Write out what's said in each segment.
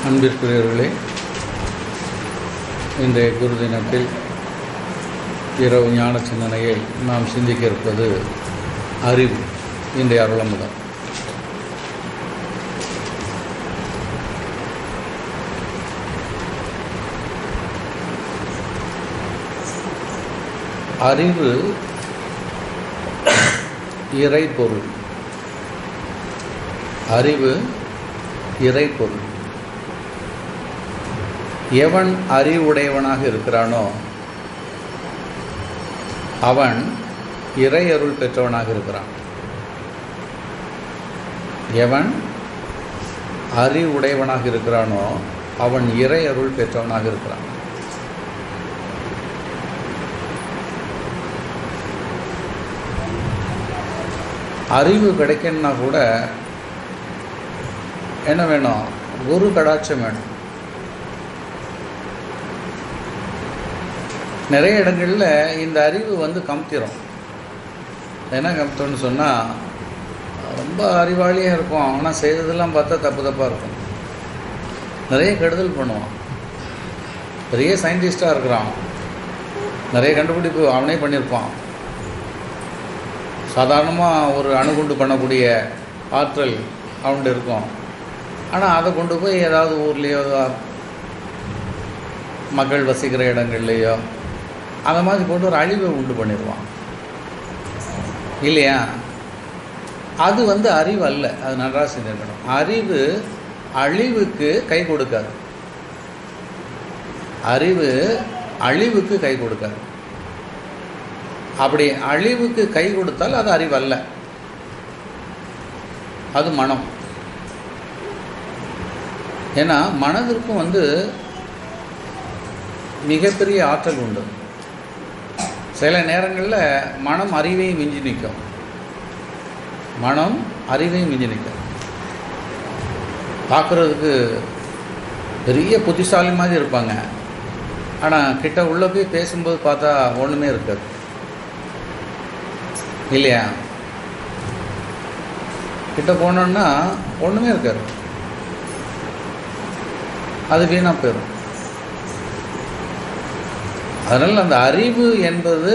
அன்பிற்குரியவர்களே இன்றைய குரு தினத்தில் இரவு ஞான சிந்தனையை நாம் சிந்திக்க இருப்பது அறிவு இன்றைய அருளமுதம் அறிவு இறைபொருள் அறிவு இறைபொருள் எவன் அறிவுடையவனாக இருக்கிறானோ அவன் இறை அருள் பெற்றவனாக இருக்கிறான் எவன் அறிவுடையவனாக இருக்கிறானோ அவன் இறை அருள் பெற்றவனாக இருக்கிறான் அறிவு கிடைக்கணும்னா கூட என்ன வேணும் குரு கடாட்சம் வேணும் நிறைய இடங்களில் இந்த அறிவு வந்து கம்திரும் என்ன கம்திரம்னு சொன்னால் ரொம்ப அறிவாளியாக இருக்கும் ஆனால் செய்ததெல்லாம் பார்த்தா தப்பு தப்பாக இருக்கும் நிறைய கெடுதல் பண்ணுவான் பெரிய சயின்டிஸ்டாக இருக்கிறான் நிறைய கண்டுபிடிப்பு அவனே பண்ணியிருப்பான் சாதாரணமாக ஒரு அணுகுண்டு பண்ணக்கூடிய ஆற்றல் அவன்கிட்ட இருக்கும் ஆனால் அதை கொண்டு போய் ஏதாவது ஊர்லேயோ மக்கள் வசிக்கிற இடங்கள்லையோ அந்த மாதிரி போட்டு ஒரு அழிவை உண்டு பண்ணிடுவான் இல்லையா அது வந்து அறிவு அல்ல அது நன்றாக சிந்திக்கணும் அறிவு அழிவுக்கு கை கொடுக்காது அறிவு அழிவுக்கு கை கொடுக்காது அப்படி அழிவுக்கு கை கொடுத்தால் அது அறிவு அல்ல அது மனம் ஏன்னா மனதிற்கும் வந்து மிகப்பெரிய ஆற்றல் உண்டு சில நேரங்களில் மனம் அறிவையும் மிஞ்சி நிற்கும் மனம் அறிவையும் மிஞ்சி நிற்கும் பார்க்குறதுக்கு பெரிய புத்திசாலி மாதிரி இருப்பாங்க ஆனால் கிட்ட உள்ள போய் பேசும்போது பார்த்தா ஒன்றுமே இருக்காது இல்லையா கிட்ட போனோன்னா ஒன்றுமே இருக்காது அது வீணாக போயிடும் அதனால் அந்த அறிவு என்பது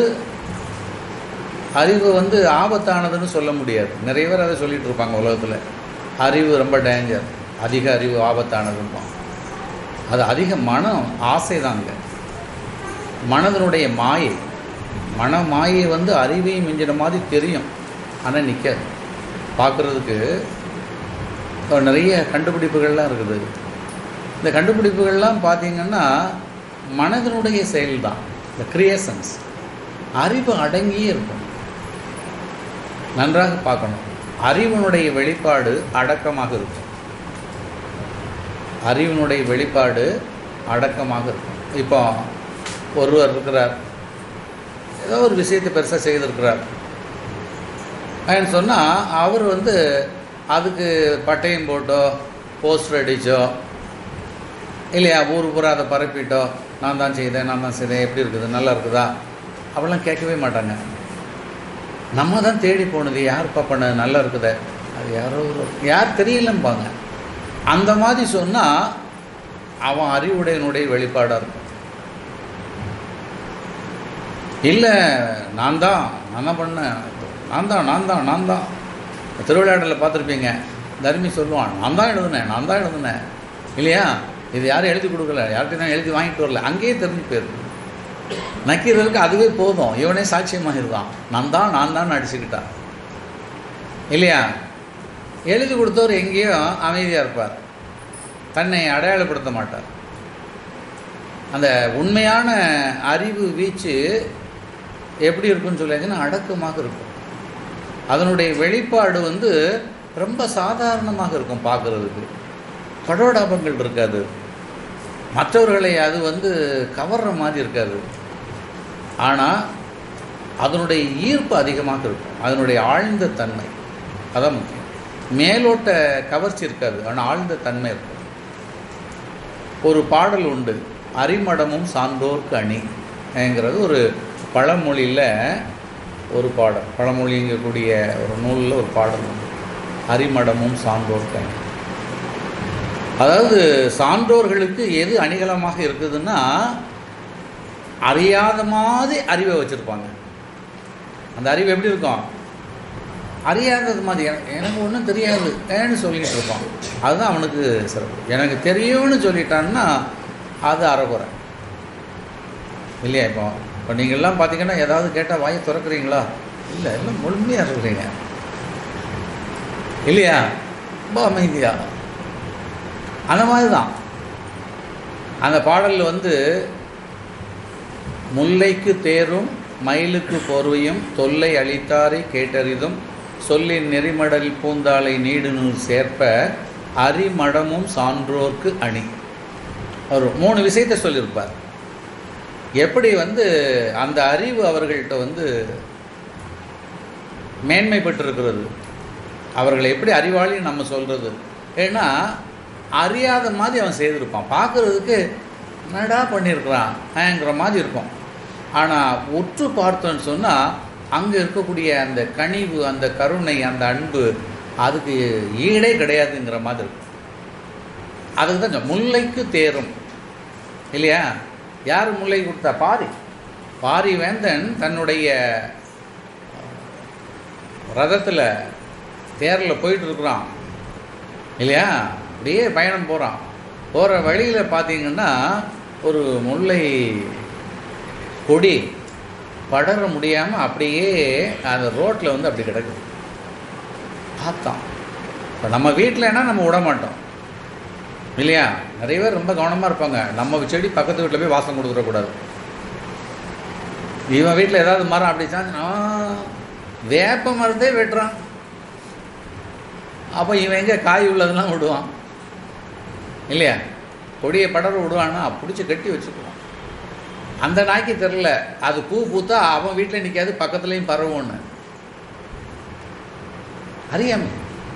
அறிவு வந்து ஆபத்தானதுன்னு சொல்ல முடியாது நிறைய பேர் அதை சொல்லிகிட்டு இருப்பாங்க உலகத்தில் அறிவு ரொம்ப டேஞ்சர் அதிக அறிவு ஆபத்தானதும்பான் அது அதிக மனம் ஆசை தாங்க மனதனுடைய மாயை மன மாயை வந்து அறிவையும் மிஞ்சின மாதிரி தெரியும் ஆனால் நிற்காது பார்க்குறதுக்கு நிறைய கண்டுபிடிப்புகள்லாம் இருக்குது இந்த கண்டுபிடிப்புகள்லாம் பார்த்திங்கன்னா மனதனுடைய செயல் தான் இந்த கிரியேஷன்ஸ் அறிவு அடங்கியே இருக்கும் நன்றாக பார்க்கணும் அறிவினுடைய வெளிப்பாடு அடக்கமாக இருக்கும் அறிவினுடைய வெளிப்பாடு அடக்கமாக இருக்கும் இப்போ ஒருவர் இருக்கிறார் ஏதோ ஒரு விஷயத்தை பெருசாக செய்திருக்கிறார் ஏன்னு சொன்னால் அவர் வந்து அதுக்கு பட்டயம் போட்டோ போஸ்டர் அடித்தோ இல்லையா ஊர் பூரா அதை பரப்பிட்டோ நான் தான் செய்தேன் நான் தான் செய்தேன் எப்படி இருக்குது நல்லா இருக்குதா அப்படிலாம் கேட்கவே மாட்டாங்க நம்ம தான் தேடி போனது யாருப்பா பண்ண நல்லா இருக்குதே அது யாரோ ஒரு யார் தெரியலம்பாங்க அந்த மாதிரி சொன்னால் அவன் அறிவுடையனுடைய வெளிப்பாடாக இருக்கும் இல்லை நான் தான் நான் தான் பண்ணேன் நான் தான் நான் தான் நான் தான் திருவிளையாடலில் பார்த்துருப்பீங்க தர்மி சொல்லுவான் நான் தான் எழுதுனேன் நான் தான் எழுதுனேன் இல்லையா இது யாரும் எழுதி கொடுக்கல யார்கிட்ட தான் எழுதி வாங்கிட்டு வரல அங்கேயே தெரிஞ்சு போயிருக்கு நக்கிறதுக்கு அதுவே போதும் இவனே சாட்சியமாக இருக்கான் நான் தான் நான் தான் அடிச்சுக்கிட்டான் இல்லையா எழுதி கொடுத்தவர் எங்கேயும் அமைதியாக இருப்பார் தன்னை அடையாளப்படுத்த மாட்டார் அந்த உண்மையான அறிவு வீச்சு எப்படி இருக்குன்னு சொல்லியாச்சுன்னா அடக்கமாக இருக்கும் அதனுடைய வெளிப்பாடு வந்து ரொம்ப சாதாரணமாக இருக்கும் பார்க்குறதுக்கு படோடாபங்கள் இருக்காது மற்றவர்களை அது வந்து கவர்ற மாதிரி இருக்காது ஆனால் அதனுடைய ஈர்ப்பு அதிகமாக இருக்கும் அதனுடைய ஆழ்ந்த தன்மை அதான் முக்கியம் மேலோட்ட கவர்ச்சி இருக்காது ஆனால் ஆழ்ந்த தன்மை இருக்கும் ஒரு பாடல் உண்டு அரிமடமும் சான்றோர்க்கு அணிங்கிறது ஒரு பழமொழியில் ஒரு பாடல் பழமொழிங்கக்கூடிய ஒரு நூலில் ஒரு பாடல் உண்டு அரிமடமும் சான்றோர்க்கு அணி அதாவது சான்றோர்களுக்கு எது அணிகலமாக இருக்குதுன்னா அறியாத மாதிரி அறிவை வச்சுருப்பாங்க அந்த அறிவு எப்படி இருக்கும் அறியாதது மாதிரி எனக்கு எனக்கு ஒன்றும் தெரியாது ஏன்னு சொல்லிகிட்டு இருப்பான் அதுதான் அவனுக்கு சிறப்பு எனக்கு தெரியும்னு சொல்லிட்டான்னா அது அறகுறை இல்லையா இப்போ இப்போ நீங்கள்லாம் பார்த்தீங்கன்னா ஏதாவது கேட்டால் வாயை திறக்கிறீங்களா இல்லை எல்லாம் முழுமையாக இருக்கிறீங்க இல்லையா ரொம்ப அமைதியா அந்த மாதிரி தான் அந்த பாடலில் வந்து முல்லைக்கு தேரும் மயிலுக்கு போர்வையும் தொல்லை அளித்தாரை கேட்டறிதும் சொல்லின் நெறிமடல் பூந்தாளை நீடுநூல் சேர்ப்ப அரிமடமும் சான்றோர்க்கு அணி அவர் மூணு விஷயத்தை சொல்லியிருப்பார் எப்படி வந்து அந்த அறிவு அவர்கள்ட்ட வந்து மேன்மை பெற்றிருக்கிறது அவர்களை எப்படி அறிவாளின்னு நம்ம சொல்கிறது ஏன்னா அறியாத மாதிரி அவன் செய்திருப்பான் பார்க்குறதுக்கு என்னடா பண்ணியிருக்கிறான் ஏங்கிற மாதிரி இருக்கும் ஆனால் உற்று பார்த்தோன்னு சொன்னால் அங்கே இருக்கக்கூடிய அந்த கனிவு அந்த கருணை அந்த அன்பு அதுக்கு ஈடே கிடையாதுங்கிற மாதிரி இருக்கும் அதுக்கு தான் சொன்னேன். முல்லைக்கு தேரும் இல்லையா யார் முல்லை கொடுத்தா பாரி பாரி வேந்தன் தன்னுடைய ரதத்தில் தேரில் போயிட்டு இருக்கிறான் இல்லையா அப்படியே பயணம் போகிறான் போகிற வழியில் பார்த்தீங்கன்னா ஒரு முல்லை கொடி படர முடியாமல் அப்படியே அந்த ரோட்டில் வந்து அப்படி கிடக்குது பார்த்தான் இப்போ நம்ம வீட்டிலனா நம்ம விட மாட்டோம் இல்லையா நிறைய பேர் ரொம்ப கவனமாக இருப்பாங்க நம்ம செடி பக்கத்து வீட்டில் போய் வாசம் கொடுத்துடக்கூடாது இவன் வீட்டில் ஏதாவது மரம் அப்படி சாஞ்சு வேப்ப மரத்தே வெட்டுறான் அப்போ இவன் எங்கே காய் உள்ளதெல்லாம் விடுவான் இல்லையா கொடியை படர விடுவான்னா பிடிச்சி கட்டி வச்சுக்குவான் அந்த நாய்க்கு தெரில அது பூ பூத்தா அவன் வீட்டில் நிற்காது பக்கத்துலேயும் பரவும்னு அறியாமை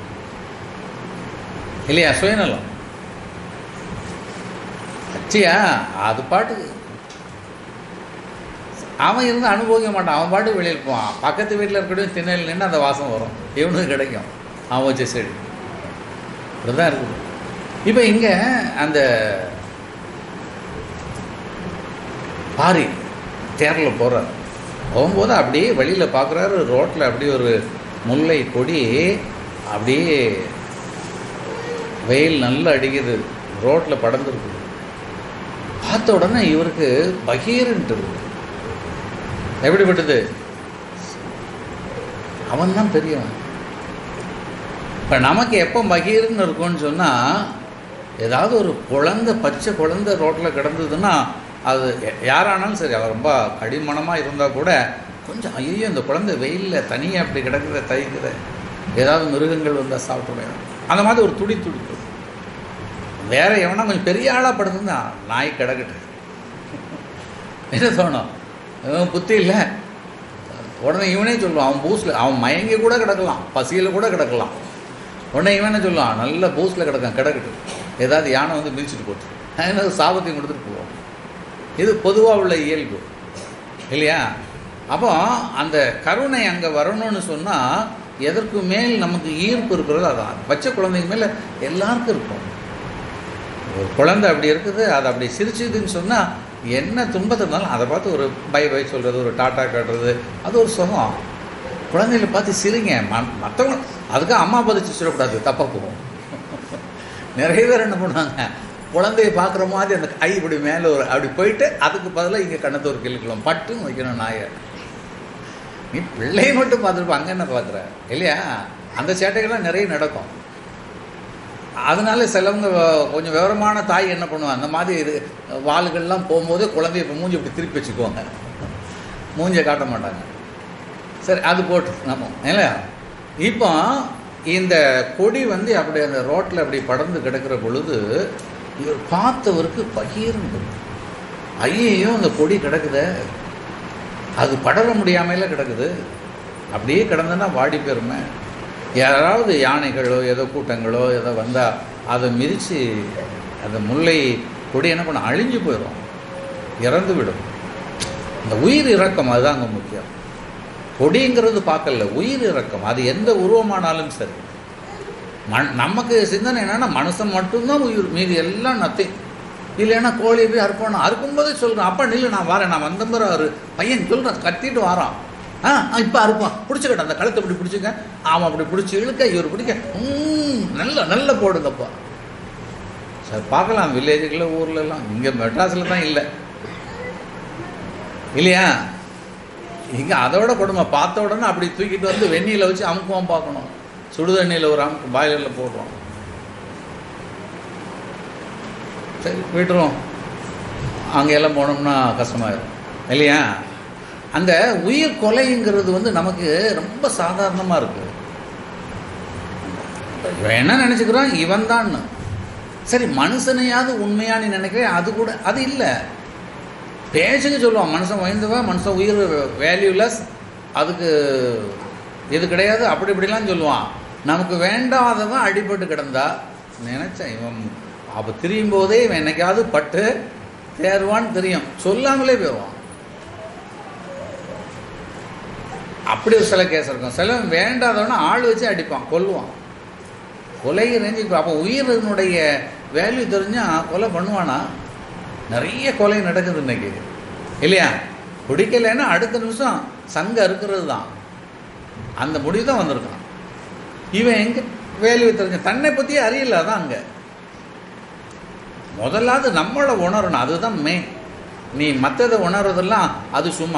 இல்லையா சுயநலம் அச்சியா அது பாட்டுக்கு அவன் இருந்து அனுபவிக்க மாட்டான் அவன் பாட்டுக்கு வெளியில் போவான் பக்கத்து வீட்டில் இருக்கக்கூடிய திண்ணையில் நின்று அந்த வாசம் வரும் இவனுக்கு கிடைக்கும் அவன் வச்ச செடி இப்படிதான் இருக்குது இப்போ இங்கே அந்த பாரி தேரில் போகிறார் போகும்போது அப்படியே வழியில் பார்க்குறாரு ரோட்டில் அப்படியே ஒரு முல்லை கொடி அப்படியே வெயில் நல்லா அடிக்குது ரோட்டில் படந்துருக்குது பார்த்த உடனே இவருக்கு பகீர்ன்ட்டு இருக்கு எப்படிப்பட்டது அவன் தான் பெரியவன் இப்போ நமக்கு எப்போ பகீர்னு இருக்கும்னு சொன்னால் ஏதாவது ஒரு குழந்தை பச்சை குழந்தை ரோட்டில் கிடந்ததுன்னா அது ய- யாரானாலும் சரி அவர் ரொம்ப கடிமணமாக இருந்தால் கூட கொஞ்சம் ஐயோ இந்த குழந்தை வெயிலில் தனியாக அப்படி கிடக்குற தைக்குற ஏதாவது மிருகங்கள் வந்தால் சாப்பிட்டுடும் அந்த மாதிரி ஒரு துடி துடிப்பு வேற எவனா கொஞ்சம் பெரிய ஆளாக படுத்துருந்தா நாய் கிடக்கட்டு என்ன தோணும் இவன் புத்தி இல்லை உடனே இவனே சொல்லுவான் அவன் பூஸில் அவன் மயங்கி கூட கிடக்கலாம் பசியில் கூட கிடக்கலாம் உடனே இவன் என்ன சொல்லுவான் நல்ல பூஸில் கிடக்கான் கிடக்கட்டு ஏதாவது யானை வந்து மிதிச்சுட்டு போட்டு என்ன சாபத்தையும் கொடுத்துட்டு போவோம் இது பொதுவாக உள்ள இயல்பு இல்லையா அப்போ அந்த கருணை அங்கே வரணும்னு சொன்னால் எதற்கு மேல் நமக்கு ஈர்ப்பு இருக்கிறது அதான் பச்சை குழந்தைங்க மேலே எல்லாருக்கும் இருக்கும் ஒரு குழந்தை அப்படி இருக்குது அது அப்படி சிரிச்சுதுன்னு சொன்னால் என்ன துன்பத்தை இருந்தாலும் அதை பார்த்து ஒரு பை பை சொல்கிறது ஒரு டாட்டா காட்டுறது அது ஒரு சுகம் குழந்தைகளை பார்த்து சிரிங்க ம மற்றவங்க அதுக்காக அம்மா பதிச்சு சொல்லக்கூடாது தப்பாக போகும் நிறைய பேர் என்ன பண்ணுவாங்க குழந்தைய பார்க்குற மாதிரி அந்த கை இப்படி மேலே ஒரு அப்படி போயிட்டு அதுக்கு பதிலாக இங்கே கண்ணத்தை ஒரு கிளிக்கலாம் பட்டுன்னு வைக்கணும் நாயை நீ பிள்ளையை மட்டும் பார்த்துருப்ப அங்கே என்ன பார்க்குற இல்லையா அந்த சேட்டைகள்லாம் நிறைய நடக்கும் அதனால சிலவங்க வ- கொஞ்சம் விவரமான தாய் என்ன பண்ணுவாங்க அந்த மாதிரி இது வாள்கள்லாம் போகும்போது குழந்தைய இப்போ மூஞ்சி இப்படி திருப்பி வச்சுக்குவாங்க மூஞ்சியை காட்ட மாட்டாங்க சரி அது போட்டு நம்ம இல்லையா இப்போ இந்த கொடி வந்து அப்படி அந்த ரோட்டில் அப்படி படர்ந்து கிடக்கிற பொழுது இவர் பார்த்தவருக்கு பகீர்ந்து ஐயையோ அந்த கொடி கிடக்குதே அது படர முடியாமையில கிடக்குது அப்படியே கிடந்ததுன்னா வாடி போயிருமே யாராவது யானைகளோ ஏதோ கூட்டங்களோ ஏதோ வந்தால் அதை மிதித்து அந்த முல்லை கொடி என்ன பண்ண அழிஞ்சு போயிடும் இறந்து விடும் இந்த உயிர் இறக்கம் அதுதான் அங்கே முக்கியம் கொடிங்கிறது பார்க்கல உயிர் இறக்கம் அது எந்த உருவமானாலும் சரி மண் நமக்கு சிந்தனை என்னென்னா மனுஷன் மட்டும்தான் உயிர் மீதி எல்லாம் நத்திங் இல்லைன்னா கோழி போய் அறுக்கணும் அறுக்கும்போதே சொல்கிறேன் அப்பா நில்லு நான் வரேன் நான் வந்த பிறகு ஒரு பையன் சொல்கிறேன் கத்திட்டு வாரான் ஆ இப்போ அறுப்பான் பிடிச்சிக்கிட்ட அந்த கழுத்தை இப்படி பிடிச்சிக்க அவன் அப்படி பிடிச்சி இழுக்க இவர் பிடிக்க ம் நல்ல நல்ல போடுங்கப்பா சார் பார்க்கலாம் வில்லேஜுகளில் ஊர்லலாம் இங்கே மெட்ராஸில் தான் இல்லை இல்லையா இங்கே அதோட கொடுமை பார்த்த உடனே அப்படி தூக்கிட்டு வந்து வெந்நீரில் வச்சு அமுக்குவான் பார்க்கணும் சுடு தண்ணியில் ஒரு அமுக்கு பாய்லரில் போடுறோம் சரி விட்டுருவோம் அங்கெல்லாம் போனோம்னா கஷ்டமாயிரும் இல்லையா அந்த உயிர் கொலைங்கிறது வந்து நமக்கு ரொம்ப சாதாரணமாக இருக்குது இவன் என்ன நினச்சிக்கிறான் இவன் தான் சரி மனுஷனையாவது உண்மையா நீ நினைக்கிறேன் அது கூட அது இல்லை பேச்சுக்கு சொல்லுவான் மனுஷன் வயந்தவன் மனுஷன் உயிர் வேல்யூலெஸ் அதுக்கு இது கிடையாது அப்படி இப்படிலாம் சொல்லுவான் நமக்கு வேண்டாதவன் அடிபட்டு கிடந்தா நினச்சேன் இவன் அப்போ திரியும் போதே இவன் என்னைக்காவது பட்டு தேர்வான்னு தெரியும் சொல்லாமலே போயிடுவான் அப்படி ஒரு சில கேஸ் இருக்கும் சில வேண்டாதவன ஆள் வச்சு அடிப்பான் கொல்லுவான் கொலை ரேஞ்சுக்கு அப்போ உயிரினுடைய வேல்யூ தெரிஞ்சால் கொலை பண்ணுவானா நிறைய கொலை நடக்குது இன்னைக்கு இல்லையா பிடிக்கலைன்னா அடுத்த நிமிஷம் சங்க இருக்கிறது தான் அந்த முடிவு தான் வந்திருக்கான் இவன் எங்கே வேல்யூ தெரிஞ்ச தன்னை பற்றியே அறியல அதான் அங்கே முதலாவது நம்மளை உணரணும் அதுதான் மெயின் நீ மற்றதை உணர்றதெல்லாம் அது சும்மா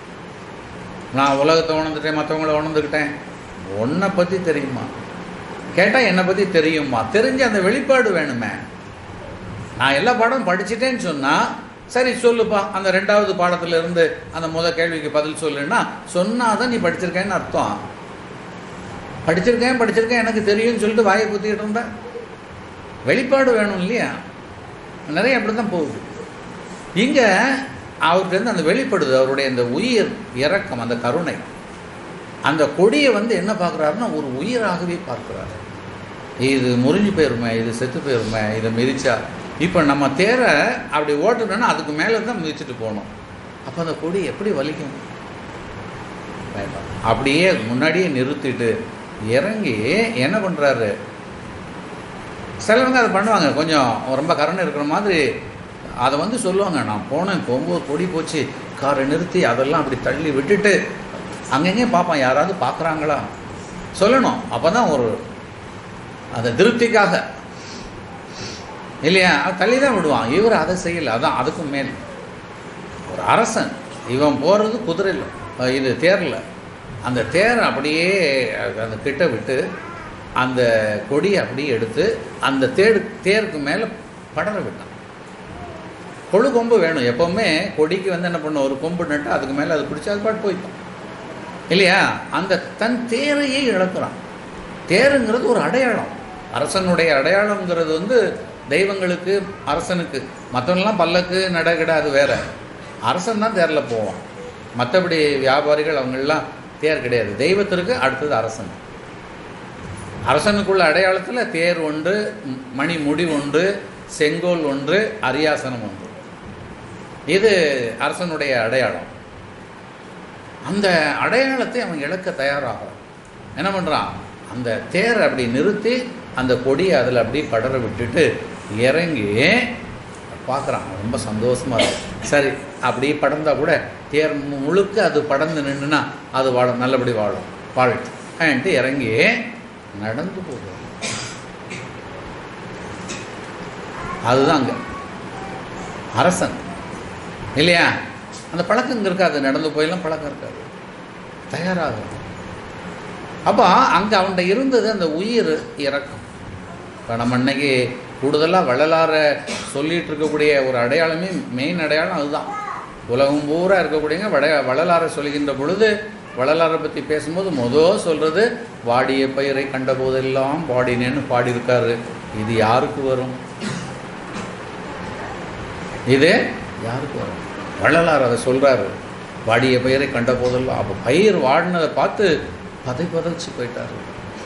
நான் உலகத்தை உணர்ந்துட்டேன் மற்றவங்கள உணர்ந்துக்கிட்டேன் உன்னை பற்றி தெரியுமா கேட்டால் என்னை பற்றி தெரியுமா தெரிஞ்ச அந்த வெளிப்பாடு வேணுமே நான் எல்லா பாடமும் படிச்சுட்டேன்னு சொன்னால் சரி சொல்லுப்பா அந்த ரெண்டாவது பாடத்துல இருந்து அந்த முத கேள்விக்கு பதில் சொல்லுன்னா சொன்னால் தான் நீ படிச்சிருக்கேன்னு அர்த்தம் படிச்சிருக்கேன் படிச்சிருக்கேன் எனக்கு தெரியும்னு சொல்லிட்டு வாயை குத்திக்கிட்டு இருந்த வெளிப்பாடு வேணும் இல்லையா நிறைய அப்படி தான் போகுது இங்கே அவர்கிட்ட அந்த வெளிப்படுது அவருடைய இந்த உயிர் இறக்கம் அந்த கருணை அந்த கொடியை வந்து என்ன பார்க்குறாருன்னா ஒரு உயிராகவே பார்க்குறாரு இது முறிஞ்சு போயிருமே இது செத்து போயிருமே இதை மிதிச்சா இப்போ நம்ம தேரை அப்படி ஓட்டணும்னா அதுக்கு மேலே தான் மிதிச்சுட்டு போகணும் அப்போ அந்த கொடி எப்படி வலிக்கும் வேண்டாம் அப்படியே முன்னாடியே நிறுத்திட்டு இறங்கி என்ன பண்ணுறாரு சிலவங்க அதை பண்ணுவாங்க கொஞ்சம் ரொம்ப கருணை இருக்கிற மாதிரி அதை வந்து சொல்லுவாங்க நான் போனேன் போகும்போது கொடி போச்சு காரை நிறுத்தி அதெல்லாம் அப்படி தள்ளி விட்டுட்டு அங்கங்கே பார்ப்பான் யாராவது பார்க்குறாங்களா சொல்லணும் அப்போ தான் ஒரு அந்த திருப்திக்காக இல்லையா தள்ளி தான் விடுவான் இவர் அதை செய்யலை அதான் அதுக்கும் மேல் ஒரு அரசன் இவன் போகிறது குதிரையில் இது தேரில் அந்த தேரை அப்படியே அந்த கிட்ட விட்டு அந்த கொடியை அப்படியே எடுத்து அந்த தேடு தேருக்கு மேலே படர விட்டான் கொழு கொம்பு வேணும் எப்போவுமே கொடிக்கு வந்து என்ன பண்ணும் ஒரு கொம்பு நட்டு அதுக்கு மேலே அது பிடிச்சி அது பாட்டு போய்க்கும் இல்லையா அந்த தன் தேரையே இழக்கிறான் தேருங்கிறது ஒரு அடையாளம் அரசனுடைய அடையாளங்கிறது வந்து தெய்வங்களுக்கு அரசனுக்கு மற்றவங்களாம் பல்லக்கு நடகிட அது வேற அரசன் தான் தேரில் போவான் மற்றபடி வியாபாரிகள் அவங்கெல்லாம் தேர் கிடையாது தெய்வத்திற்கு அடுத்தது அரசன் அரசனுக்குள்ள அடையாளத்தில் தேர் ஒன்று மணி முடி ஒன்று செங்கோல் ஒன்று அரியாசனம் ஒன்று இது அரசனுடைய அடையாளம் அந்த அடையாளத்தை அவன் இழக்க தயாராகிறான் என்ன பண்ணுறான் அந்த தேரை அப்படி நிறுத்தி அந்த கொடியை அதில் அப்படியே படர விட்டுட்டு இறங்கி பார்க்குறான் ரொம்ப சந்தோஷமாக இருக்கும் சரி அப்படியே படந்தா கூட தேர் முழுக்க அது படந்து நின்றுனா அது வாழும் நல்லபடி வாழும் வாழட்டும் ஆன்ட்டு இறங்கி நடந்து போகும் அதுதான் அங்கே அரசன் இல்லையா அந்த பழக்கம் இங்கே இருக்காது நடந்து போயெல்லாம் பழக்கம் இருக்காது தயாராகும் அப்போ அங்கே அவன்கிட்ட இருந்தது அந்த உயிர் இறக்கம் இப்போ நம்ம இன்னைக்கு கூடுதலாக வள்ளலார சொல்லிட்டு இருக்கக்கூடிய ஒரு அடையாளமே மெயின் அடையாளம் அதுதான் உலகம் பூரா இருக்கக்கூடியங்க வட வள்ளலாரை சொல்கின்ற பொழுது வள்ளலாரை பற்றி பேசும்போது மொதல் சொல்கிறது வாடிய பயிரை கண்ட போதெல்லாம் பாடினேன்னு பாடியிருக்காரு இது யாருக்கு வரும் இது யாருக்கு வரும் வள்ளலார் அதை சொல்கிறாரு வாடிய பயிரை கண்ட போதெல்லாம் அப்போ பயிர் வாடினதை பார்த்து பதை பதைச்சு போயிட்டாரு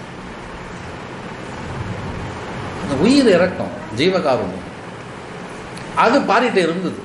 அந்த உயிர் இறக்கம் ஜீவகாருண்யம் அது பாடிட்டு இருந்தது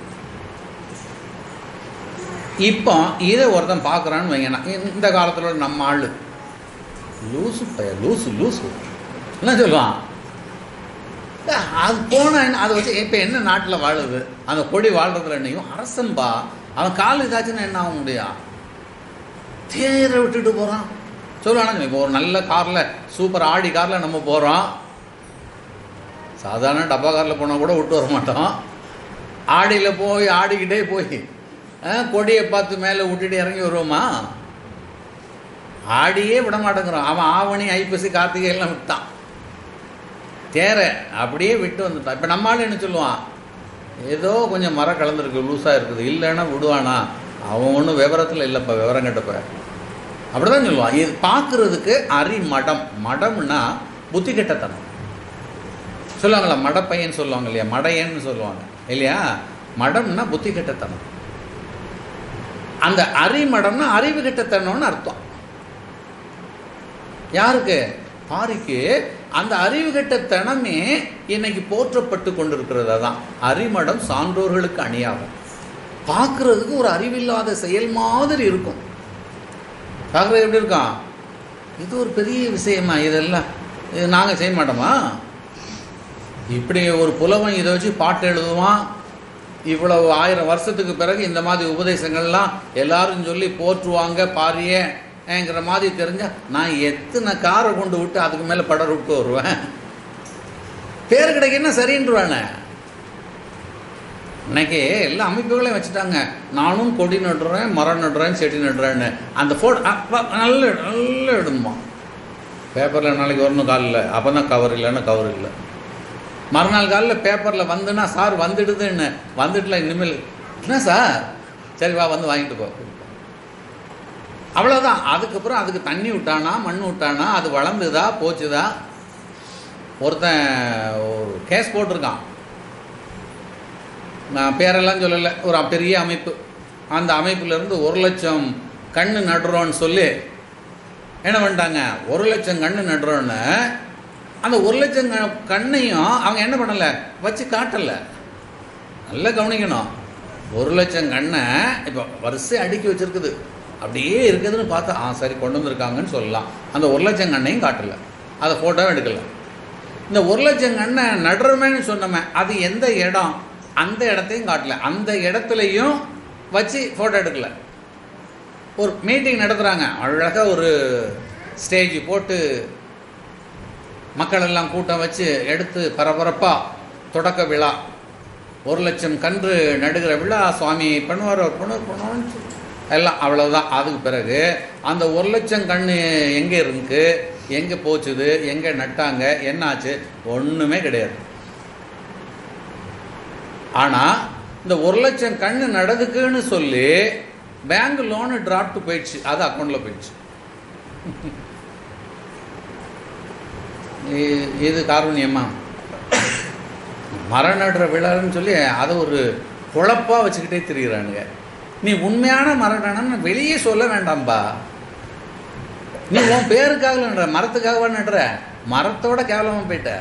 இப்போ இதை ஒருத்தன் பார்க்குறான்னு வைங்கண்ணா இந்த காலத்தில் நம்ம ஆள் லூசு பைய லூசு லூசு என்ன சொல்லுவான் அஹ் அது போனா என்ன அதை வச்சு இப்போ என்ன நாட்டில் வாழுது அந்த கொடி வாழ்றதுல என்னையும் அரசன்பா அவன் கால் இதாச்சுன்னா என்ன ஆக முடியும் தேரை விட்டுட்டு போகிறான் சொல்லுவானா இப்போ ஒரு நல்ல காரில் சூப்பர் ஆடி காரில் நம்ம போகிறோம் சாதாரண டப்பா காரில் போனால் கூட விட்டு வர மாட்டோம் ஆடியில் போய் ஆடிக்கிட்டே போய் அஹ், கொடியை பார்த்து மேலே விட்டுட்டு இறங்கி வருவோமா ஆடியே விட மாட்டேங்கிறான் அவன் ஆவணி ஐப்பசி கார்த்திகை எல்லாம் விட்டான் தேரை அப்படியே விட்டு வந்துட்டான் இப்போ நம்மளால என்ன சொல்லுவான் ஏதோ கொஞ்சம் மரம் கலந்துருக்கு லூஸாக இருக்குது இல்லைன்னா விடுவானா அவன் ஒன்றும் விவரத்தில் இல்லைப்பா விவரம் கட்டப்ப அப்படி தான் சொல்லுவான் இது பார்க்குறதுக்கு அரி மடம் மடம்னா புத்தி கெட்டத்தனம் சொல்லுவாங்களா மடப்பையன் சொல்லுவாங்க இல்லையா மடையன்னு சொல்லுவாங்க இல்லையா மடம்னா புத்தி கெட்டத்தனம் அந்த அறிமடம்னா அறிவு கெட்டத்தனம்னு அர்த்தம் யாருக்கு பாரிக்கு அந்த அறிவு கெட்டத்தனமே இன்னைக்கு போற்றப்பட்டு கொண்டிருக்கிறது அதான் அறிமடம் சான்றோர்களுக்கு அணியாகும் பார்க்கறதுக்கு ஒரு அறிவில்லாத செயல் மாதிரி இருக்கும் பார்க்குறது எப்படி இருக்கான் இது ஒரு பெரிய விஷயமா இதெல்லாம் இது நாங்கள் செய்ய மாட்டோமா இப்படி ஒரு புலவன் இதை வச்சு பாட்டு எழுதுவான் இவ்வளவு ஆயிரம் வருஷத்துக்கு பிறகு இந்த மாதிரி உபதேசங்கள்லாம் எல்லாரும் சொல்லி போற்றுவாங்க பாரியேங்கிற மாதிரி தெரிஞ்சா நான் எத்தனை காரை கொண்டு விட்டு அதுக்கு மேலே படம் விட்டு வருவேன் பேர் கிடைக்க என்ன சரின்றுவானே இன்னைக்கு எல்லா அமைப்புகளையும் வச்சுட்டாங்க நானும் கொடி நடுறேன் மரம் நடுறேன் செடி நடுறேன்னு அந்த ஃபோட்டோ நல்ல நல்ல இடுமா பேப்பரில் நாளைக்கு வரணும் காலில் அப்போ தான் கவர் இல்லைன்னா கவர் இல்லை மறுநாள் காலையில் பேப்பரில் வந்துன்னா சார் வந்துடுதுன்னு வந்துட்டுல இனிமேல் என்ன சார் சரி வா வந்து வாங்கிட்டு போ அவ்வளோதான் அதுக்கப்புறம் அதுக்கு தண்ணி விட்டானா மண் விட்டானா அது வளர்ந்துதா போச்சுதா ஒருத்தன் ஒரு கேஸ் போட்டிருக்கான் நான் பேரெல்லாம் சொல்லலை ஒரு பெரிய அமைப்பு அந்த அமைப்புலேருந்து ஒரு லட்சம் கண்ணு நடுறோன்னு சொல்லி என்ன பண்ணிட்டாங்க ஒரு லட்சம் கண்ணு நடுறோன்னு அந்த ஒரு லட்சம் க- கண்ணையும் அவங்க என்ன பண்ணலை வச்சு காட்டலை நல்லா கவனிக்கணும் ஒரு லட்சம் கண்ணை இப்போ வரிசை அடுக்கி வச்சிருக்குது அப்படியே இருக்குதுன்னு பார்த்தா ஆ சரி கொண்டு வந்திருக்காங்கன்னு சொல்லலாம் அந்த ஒரு லட்சம் கண்ணையும் காட்டலை அதை ஃபோட்டோவும் எடுக்கலை இந்த ஒரு லட்சம் கண்ணை நடுறமேன்னு சொன்னோமே அது எந்த இடம் அந்த இடத்தையும் காட்டல அந்த இடத்துலையும் வச்சு ஃபோட்டோ எடுக்கல ஒரு மீட்டிங் நடத்துகிறாங்க அழகாக ஒரு ஸ்டேஜ் போட்டு மக்கள் எல்லாம் கூட்டம் வச்சு எடுத்து பரபரப்பாக தொடக்க விழா ஒரு லட்சம் கன்று நடுகிற விழா சுவாமி பண்ணுவார் அவர் பண்ணுவார் பண்ணுவார்னு சொல்லி எல்லாம் அவ்வளோதான் அதுக்கு பிறகு அந்த ஒரு லட்சம் கன்று எங்கே இருக்கு எங்கே போச்சுது எங்கே நட்டாங்க என்னாச்சு ஒன்றுமே கிடையாது ஆனால் இந்த ஒரு லட்சம் கண்ணு நடதுக்குன்னு சொல்லி பேங்க் லோனு டிராப்ட் போயிடுச்சு அது அக்கௌண்ட்டில் போயிடுச்சு இ- இது காரணியமா மரம் நடுற விழான்னு சொல்லி அதை ஒரு குழப்பாக வச்சுக்கிட்டே திரிகிறானுங்க நீ உண்மையான மரம் நடன்னு வெளியே சொல்ல வேண்டாம்பா நீ உன் பேருக்காக நடுற மரத்துக்காகவா நடுற மரத்தோட கேவலமாக போயிட்ட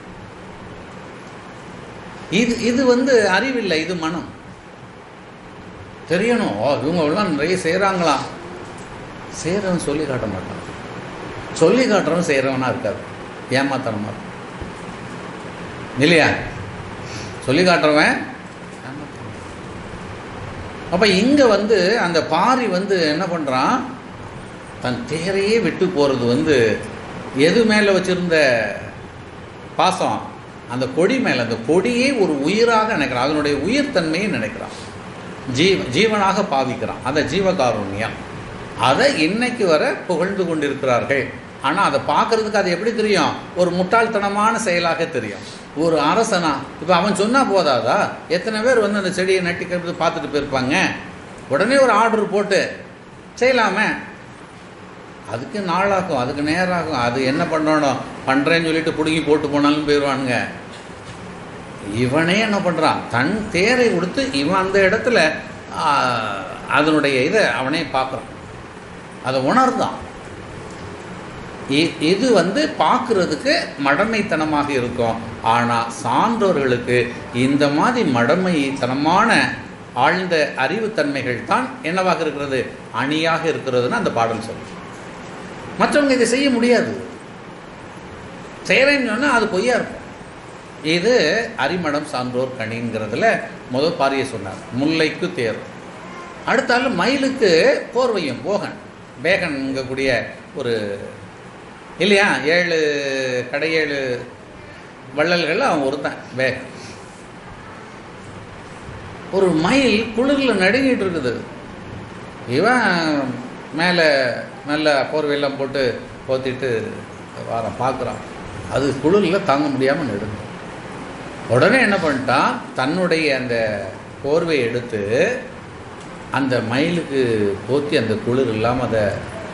இது இது வந்து அறிவில்லை இது மனம் தெரியணும் ஓ இவங்க எல்லாம் நிறைய செய்கிறாங்களாம் செய்கிறவன் சொல்லி காட்ட மாட்டான் சொல்லி காட்டுறவன் செய்கிறவனா இருக்காது ஏமாத்தனமா இருக்கும் இல்லையா சொல்லி காட்டுறவன் ஏமாத்துறவன். அப்போ இங்கே வந்து அந்த பாரி வந்து என்ன பண்ணுறான் தன் தேரையே விட்டு போகிறது வந்து எது மேலே வச்சிருந்த பாசம் அந்த கொடி மேலே அந்த கொடியே ஒரு உயிராக நினைக்கிறான் அதனுடைய உயிர்த்தன்மையை நினைக்கிறான் ஜீவ ஜீவனாக பாவிக்கிறான் அந்த ஜீவகாருண்யம் அதை இன்னைக்கு வர புகழ்ந்து கொண்டிருக்கிறார்கள் ஆனால் அதை பார்க்கறதுக்கு அது எப்படி தெரியும் ஒரு முட்டாள்தனமான செயலாக தெரியும் ஒரு அரசனா இப்போ அவன் சொன்னால் போதாதா எத்தனை பேர் வந்து அந்த செடியை நட்டி கட்டு பார்த்துட்டு போயிருப்பாங்க உடனே ஒரு ஆர்டர் போட்டு செய்யலாமே அதுக்கு நாளாகும் அதுக்கு நேராகும் அது என்ன பண்ணணும் பண்ணுறேன்னு சொல்லிட்டு பிடுங்கி போட்டு போனாலும் போயிடுவானுங்க இவனே என்ன பண்ணுறான் தன் தேரை கொடுத்து இவன் அந்த இடத்துல ஆ, அதனுடைய இதை அவனே பார்க்குறான் அதை உணர்ந்தான் இ- இது வந்து பார்க்குறதுக்கு மடமைத்தனமாக இருக்கும் ஆனால் சான்றோர்களுக்கு இந்த மாதிரி மடமைத்தனமான ஆழ்ந்த அறிவுத்தன்மைகள் தான் என்னவாக இருக்கிறது அணியாக இருக்கிறதுன்னு அந்த பாடல் சொல்லும் மற்றவங்க இதை செய்ய முடியாது செய்கிறேன்னு சொன்னால் அது பொய்யா இருக்கும் இது அரிமடம் சான்றோர் கணிங்கிறதுல முதல் பாரிய சொன்னார் முல்லைக்கு தேர் அடுத்தால மயிலுக்கு போர்வையும் போகன் பேகன்ங்கக்கூடிய ஒரு இல்லையா ஏழு கடையேழு வள்ளல்கள் அவன் ஒருத்தன் பேகன் ஒரு மயில் குளிரில் நடுங்கிட்டு இருக்குது இவன் மேலே நல்ல போர்வையெல்லாம் போட்டு போத்திட்டு வாரம் பார்க்குறான் அது குளிரில் தாங்க முடியாமல் நடுங்க உடனே என்ன பண்ணிட்டான் தன்னுடைய அந்த போர்வையை எடுத்து அந்த மயிலுக்கு போத்தி அந்த குளிர் இல்லாமல் அதை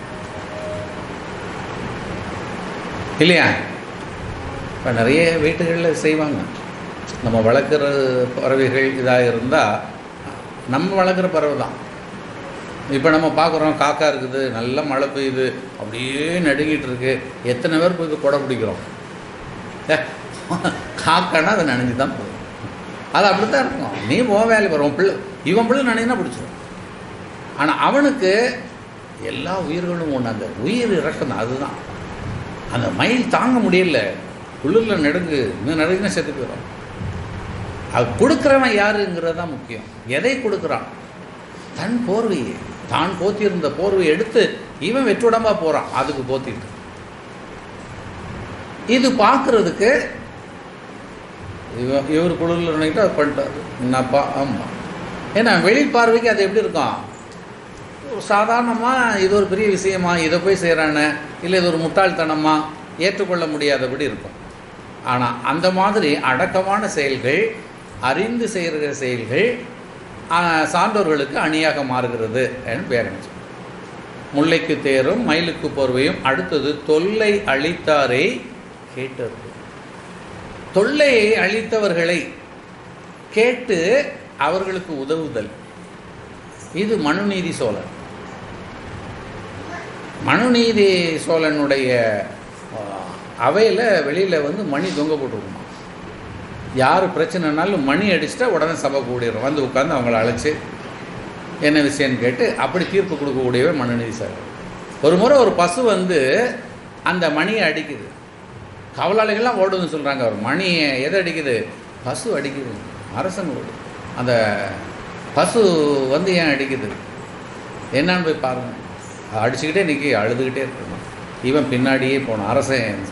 இல்லையா இப்போ நிறைய வீட்டுகளில் செய்வாங்க நம்ம வளர்க்குற பறவைகள் இதாக இருந்தால் நம்ம வளர்க்குற பறவை தான் இப்போ நம்ம பார்க்குறோம் காக்கா இருக்குது நல்ல மழை பெய்யுது அப்படியே நடுங்கிட்டு இருக்கு எத்தனை பேர் போய் கொடை பிடிக்கிறோம் ஏ, காக்கானா அதை நனைஞ்சு தான் போகும் அது அப்படி தான் இருக்கும் நீ போ வேலை வரும் பிள்ளை இவன் பிள்ளை நனைனா பிடிச்சிரும் ஆனால் அவனுக்கு எல்லா உயிர்களும் ஒன்று அந்த உயிர் இறக்கம் தான் அதுதான் அந்த மயில் தாங்க முடியல குளிரில் நடுங்கு இன்னும் நடுங்குனா செத்து போயிடும் அது கொடுக்குறவன் யாருங்கிறது தான் முக்கியம் எதை கொடுக்குறான் தன் போர்வையை தான் போத்தியிருந்த போர்வையை எடுத்து இவன் வெற்றுடம்பா போகிறான் அதுக்கு போத்திட்டு இது பார்க்குறதுக்கு இவன் இவர் குளிரில் நினைக்கிட்டு அது பண்ணிட்டாரு என்னப்பா ஆமாம் ஏன்னா வெளி பார்வைக்கு அது எப்படி இருக்கும் சாதாரணமாக இது ஒரு பெரிய விஷயமா இதை போய் செய்கிறானே இல்லை இது ஒரு முட்டாள்தனமா ஏற்றுக்கொள்ள முடியாதபடி இருக்கும் ஆனால் அந்த மாதிரி அடக்கமான செயல்கள் அறிந்து செய்கிற செயல்கள் ஆ, சான்றோர்களுக்கு அணியாக மாறுகிறது என்று பேரணிச்சு முல்லைக்கு தேரும் மயிலுக்கு போர்வையும் அடுத்தது தொல்லை அளித்தாரை கேட்டது தொல்லையை அளித்தவர்களை கேட்டு அவர்களுக்கு உதவுதல் இது மனுநீதி சோழன் மனுநீதி சோழனுடைய அவையில் வெளியில் வந்து மணி தொங்க போட்டுருக்குமா யார் பிரச்சனைனாலும் மணி அடிச்சிட்டா உடனே சபை கூடிடும் வந்து உட்காந்து அவங்கள அழைச்சி என்ன விஷயம்னு கேட்டு அப்படி தீர்ப்பு கொடுக்கக்கூடியவர் மனுநீதி சார் ஒரு முறை ஒரு பசு வந்து அந்த மணியை அடிக்குது கவலாளிகள்லாம் ஓடுதுன்னு சொல்கிறாங்க அவர் மணியை எதை அடிக்குது பசு அடிக்குது அரசன் ஓடு அந்த பசு வந்து ஏன் அடிக்குது என்னன்னு போய் பாருங்க அது அடிச்சுக்கிட்டே நிற்கி அழுதுகிட்டே இருக்கணும் இவன் பின்னாடியே போனான் அரசன்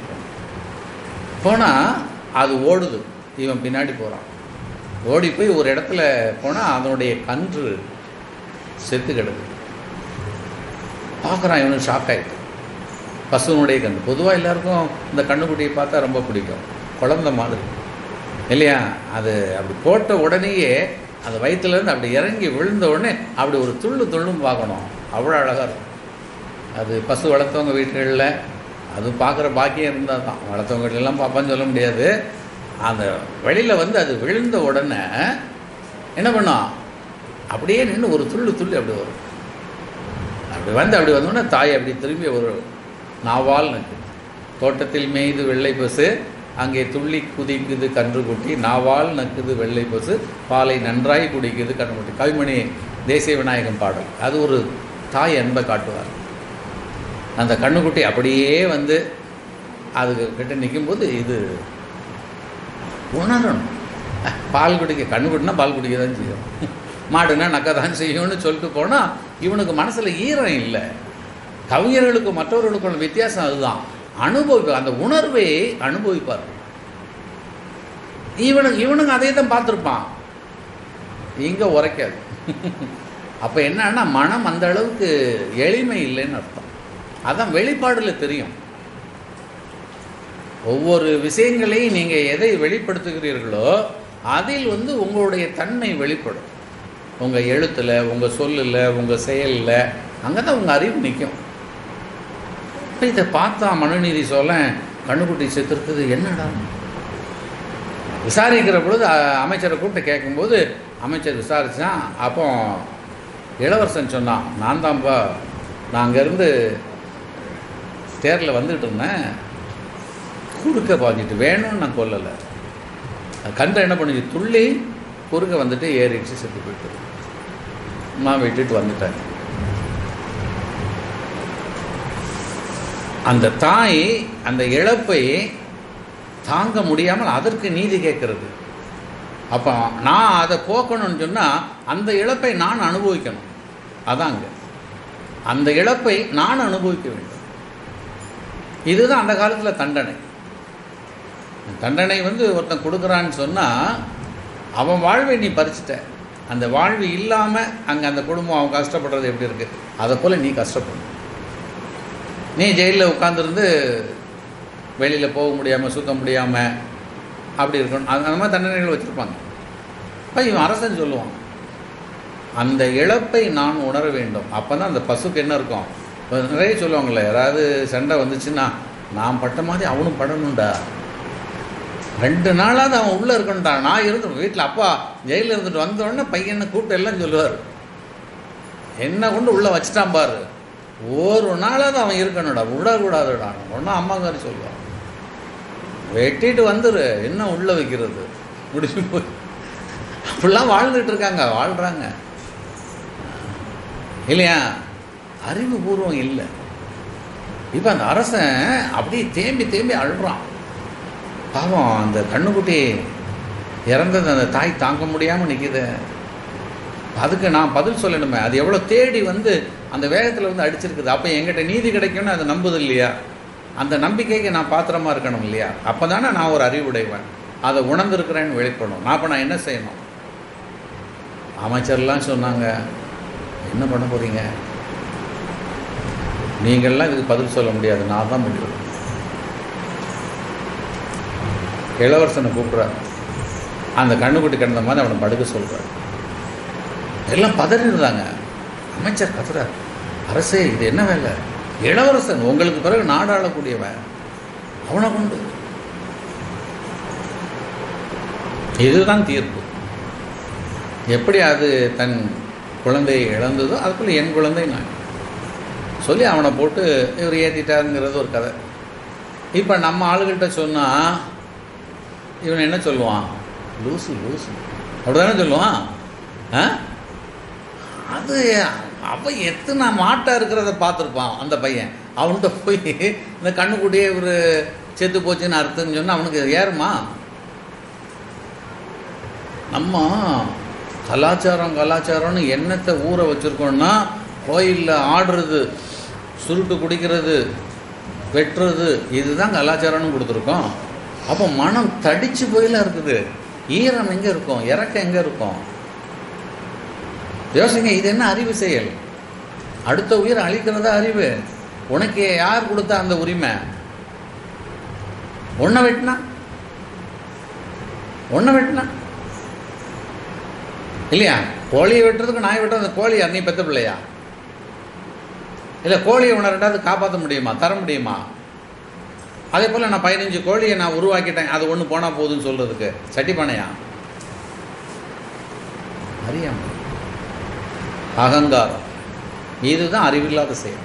போனால் அது ஓடுது இவன் பின்னாடி போகிறான் ஓடி போய் ஒரு இடத்துல போனால் அதனுடைய கன்று செத்து கிடக்கு பார்க்குறான் இவனுக்கு ஷாக் ஆகிட்டு பசுவனுடைய கன்று பொதுவாக எல்லாருக்கும் இந்த கண்ணுக்குட்டியை பார்த்தா ரொம்ப பிடிக்கும் குழந்த மாதிரி இல்லையா அது அப்படி போட்ட உடனேயே அந்த வயிற்றுலேருந்து அப்படி இறங்கி விழுந்த உடனே அப்படி ஒரு துள்ளு துள்ளும் பார்க்கணும் அவ்வளோ அழகாக இருக்கும் அது பசு வளர்த்தவங்க வீட்டுகளில் அது பார்க்குற பாக்கியம் இருந்தால் தான் வளர்த்தவங்க வீட்டிலலாம் பார்ப்பான்னு சொல்ல முடியாது அந்த வெளியில் வந்து அது விழுந்த உடனே என்ன பண்ணோம் அப்படியே நின்று ஒரு துள்ளு துள்ளி அப்படி வரும் அப்படி வந்து அப்படி வந்தோடனே தாய் அப்படி திரும்பி ஒரு நாவால் நிற்கு தோட்டத்தில் மேய்து வெள்ளை பசு அங்கே துள்ளி குதிக்குது கன்றுக்குட்டி நாவால் நக்குது வெள்ளை பசு பாலை நன்றாய் குடிக்குது கன்றுக்குட்டி கவிமணி தேசிய விநாயகம் பாடல் அது ஒரு தாய் அன்பை காட்டுவார் அந்த கண்ணுக்குட்டி அப்படியே வந்து அது கிட்ட நிற்கும்போது இது உணரணும் அஹ், பால் குடிக்க கண்ணுக்குட்டினா பால் குடிக்க தான் செய்யும் மாடுனா நக்க தான் செய்யும்னு சொல்லிட்டு போனால் இவனுக்கு மனசில் ஈரம் இல்லை கவிஞர்களுக்கும் மற்றவர்களுக்கும் வித்தியாசம் அதுதான் அனுபவி அந்த உணர்வை அனுபவிப்பார் இவனுக்கு இவனுங்க அதே தான் பார்த்துருப்பான் இங்கே உரைக்காது அப்போ என்னன்னா மனம் அந்த அளவுக்கு எளிமை இல்லைன்னு அர்த்தம் அதான் வெளிப்பாடில் தெரியும் ஒவ்வொரு விஷயங்களையும் நீங்கள் எதை வெளிப்படுத்துகிறீர்களோ அதில் வந்து உங்களுடைய தன்மை வெளிப்படும் உங்கள் எழுத்தில் உங்கள் சொல்லில் உங்கள் செயலில் அங்கே தான் உங்கள் அறிவு நிற்கும் இப்போ இதை பார்த்தா மனுநீதி சொல்ல கண்ணுக்குட்டி செத்துருக்குது என்னடா விசாரிக்கிற பொழுது அ- அமைச்சரை கூப்பிட்டு கேட்கும்போது அமைச்சர் விசாரித்தான் அப்போ இளவரசன் சொன்னான் நான் தான்ப்பா நான் அங்கேருந்து தேரில் வந்துட்டு இருந்தேன் குறுக்க பாஞ்சிட்டு வேணும்னு நான் கொல்லலை கண்டை என்ன பண்ணுச்சு துள்ளி குறுக்க வந்துட்டு ஏறிடுச்சு செத்து போயிட்டு நான் விட்டுட்டு வந்துட்டேன் அந்த தாய் அந்த இழப்பை தாங்க முடியாமல் அதற்கு நீதி கேட்கறது அப்போ நான் அதை போக்கணும்னு சொன்னால் அந்த இழப்பை நான் அனுபவிக்கணும் அதாங்க அந்த இழப்பை நான் அனுபவிக்க வேண்டும் இதுதான் அந்த காலத்தில் தண்டனை தண்டனை வந்து ஒருத்தன் கொடுக்குறான்னு சொன்னால் அவன் வாழ்வை நீ பறிச்சிட்ட அந்த வாழ்வு இல்லாமல் அங்கே அந்த குடும்பம் அவன் கஷ்டப்படுறது எப்படி இருக்குது அதை போல் நீ கஷ்டப்படணும் நீ ஜெயிலில் உட்காந்துருந்து வெளியில் போக முடியாமல் சுத்த முடியாமல் அப்படி இருக்கணும் அந்த அந்த மாதிரி தண்டனைகள் வச்சுருப்பாங்க அப்போ இவன் அரசன் சொல்லுவான் அந்த இழப்பை நான் உணர வேண்டும் அப்போ தான் அந்த பசுக்கு என்ன இருக்கும் இப்ப நிறைய சொல்லுவாங்கள்ல யாராவது சண்டை வந்துச்சுன்னா நான் பட்ட மாதிரி அவனும் படணும்டா ரெண்டு நாளாவது அவன் உள்ளே இருக்கணும்டா நான் இருந்து வீட்டில் அப்பா ஜெயிலில் இருந்துட்டு வந்த உடனே பையனை கூப்பிட்டு எல்லாம் சொல்லுவார் என்ன கொண்டு உள்ளே வச்சுட்டான் பாரு ஒரு நாளாவது அவன் இருக்கணும்டா விடக்கூடாதுடா ஒன்றும் அம்மாக்காரி சொல்லுவான் வெட்டிட்டு வந்துரு என்ன உள்ளே வைக்கிறது முடிச்சு போய் அப்படிலாம் வாழ்ந்துட்டு இருக்காங்க வாழ்கிறாங்க இல்லையா அறிவுபூர்வம் இல்லை இப்போ அந்த அரசன் அப்படியே தேம்பி தேம்பி அழுறான் பாவம் அந்த கண்ணுக்குட்டி இறந்தது அந்த தாய் தாங்க முடியாமல் நிற்கிது அதுக்கு நான் பதில் சொல்லணுமே அது எவ்வளோ தேடி வந்து அந்த வேகத்தில் வந்து அடிச்சிருக்குது அப்போ எங்கிட்ட நீதி கிடைக்கும்னு அது நம்புது இல்லையா அந்த நம்பிக்கைக்கு நான் பாத்திரமா இருக்கணும் இல்லையா அப்போ தானே நான் ஒரு அறிவுடைவேன் அதை உணர்ந்திருக்கிறேன்னு வெளிப்படணும் நான் அப்போ நான் என்ன செய்யணும் அமைச்சர்லாம் சொன்னாங்க என்ன பண்ண போகிறீங்க நீங்கள்லாம் இதுக்கு பதில் சொல்ல முடியாது நான் தான் முடியும் இளவரசனை கூப்பிட்றார் அந்த கண்ணுக்குட்டி கிடந்த மாதிரி அவனை படுக்க சொல்கிறார் எல்லாம் பதறிடுறாங்க அமைச்சர் கத்துறார் அரசே இது என்ன வேலை இளவரசன் உங்களுக்கு பிறகு நாடாளக்கூடியவன் அவனை கொண்டு இதுதான் தீர்ப்பு எப்படி அது தன் குழந்தையை இழந்ததோ அதுக்குள்ள என் குழந்தை நான் சொல்லி அவனை போட்டு இவர் ஏற்றிட்டாருங்கிறது ஒரு கதை இப்போ நம்ம ஆளுகிட்ட சொன்னால் இவன் என்ன சொல்லுவான் லூசு லூசு அப்படிதானே சொல்லுவான் ஆ அது அவன் எத்தனை மாட்டாக இருக்கிறத பார்த்துருப்பான் அந்த பையன் அவன்கிட்ட போய் இந்த கண்ணுக்குட்டியே ஒரு செத்து போச்சுன்னு அர்த்தம்னு சொன்னால் அவனுக்கு ஏறுமா நம்ம கலாச்சாரம் கலாச்சாரம்னு என்னத்தை ஊற வச்சுருக்கோம்னா கோயிலில் ஆடுறது சுருட்டு குடிக்கிறது வெட்டுறது இதுதான் கலாச்சாரம்னு கொடுத்துருக்கோம் அப்போ மனம் தடிச்சு போயில இருக்குது ஈரம் எங்கே இருக்கும் இறக்கம் எங்கே இருக்கும் யோசிங்க இது என்ன அறிவு செயல் அடுத்த உயிர் அழிக்கிறதா அறிவு உனக்கு யார் கொடுத்தா அந்த உரிமை ஒன்றை வெட்டினா ஒன்றை வெட்டினா இல்லையா கோழியை வெட்டுறதுக்கு நாய் வெட்டுறது அந்த கோழி நீ பெத்த பிள்ளையா இல்லை கோழியை உன்னை ரெண்டாவது காப்பாற்ற முடியுமா தர முடியுமா அதே போல் நான் பதினஞ்சு கோழியை நான் உருவாக்கிட்டேன் அது ஒன்று போனால் போதுன்னு சொல்கிறதுக்கு சட்டிப்பானையா அறியாமை அகங்காரம் இதுதான் அறிவில்லாத செயல்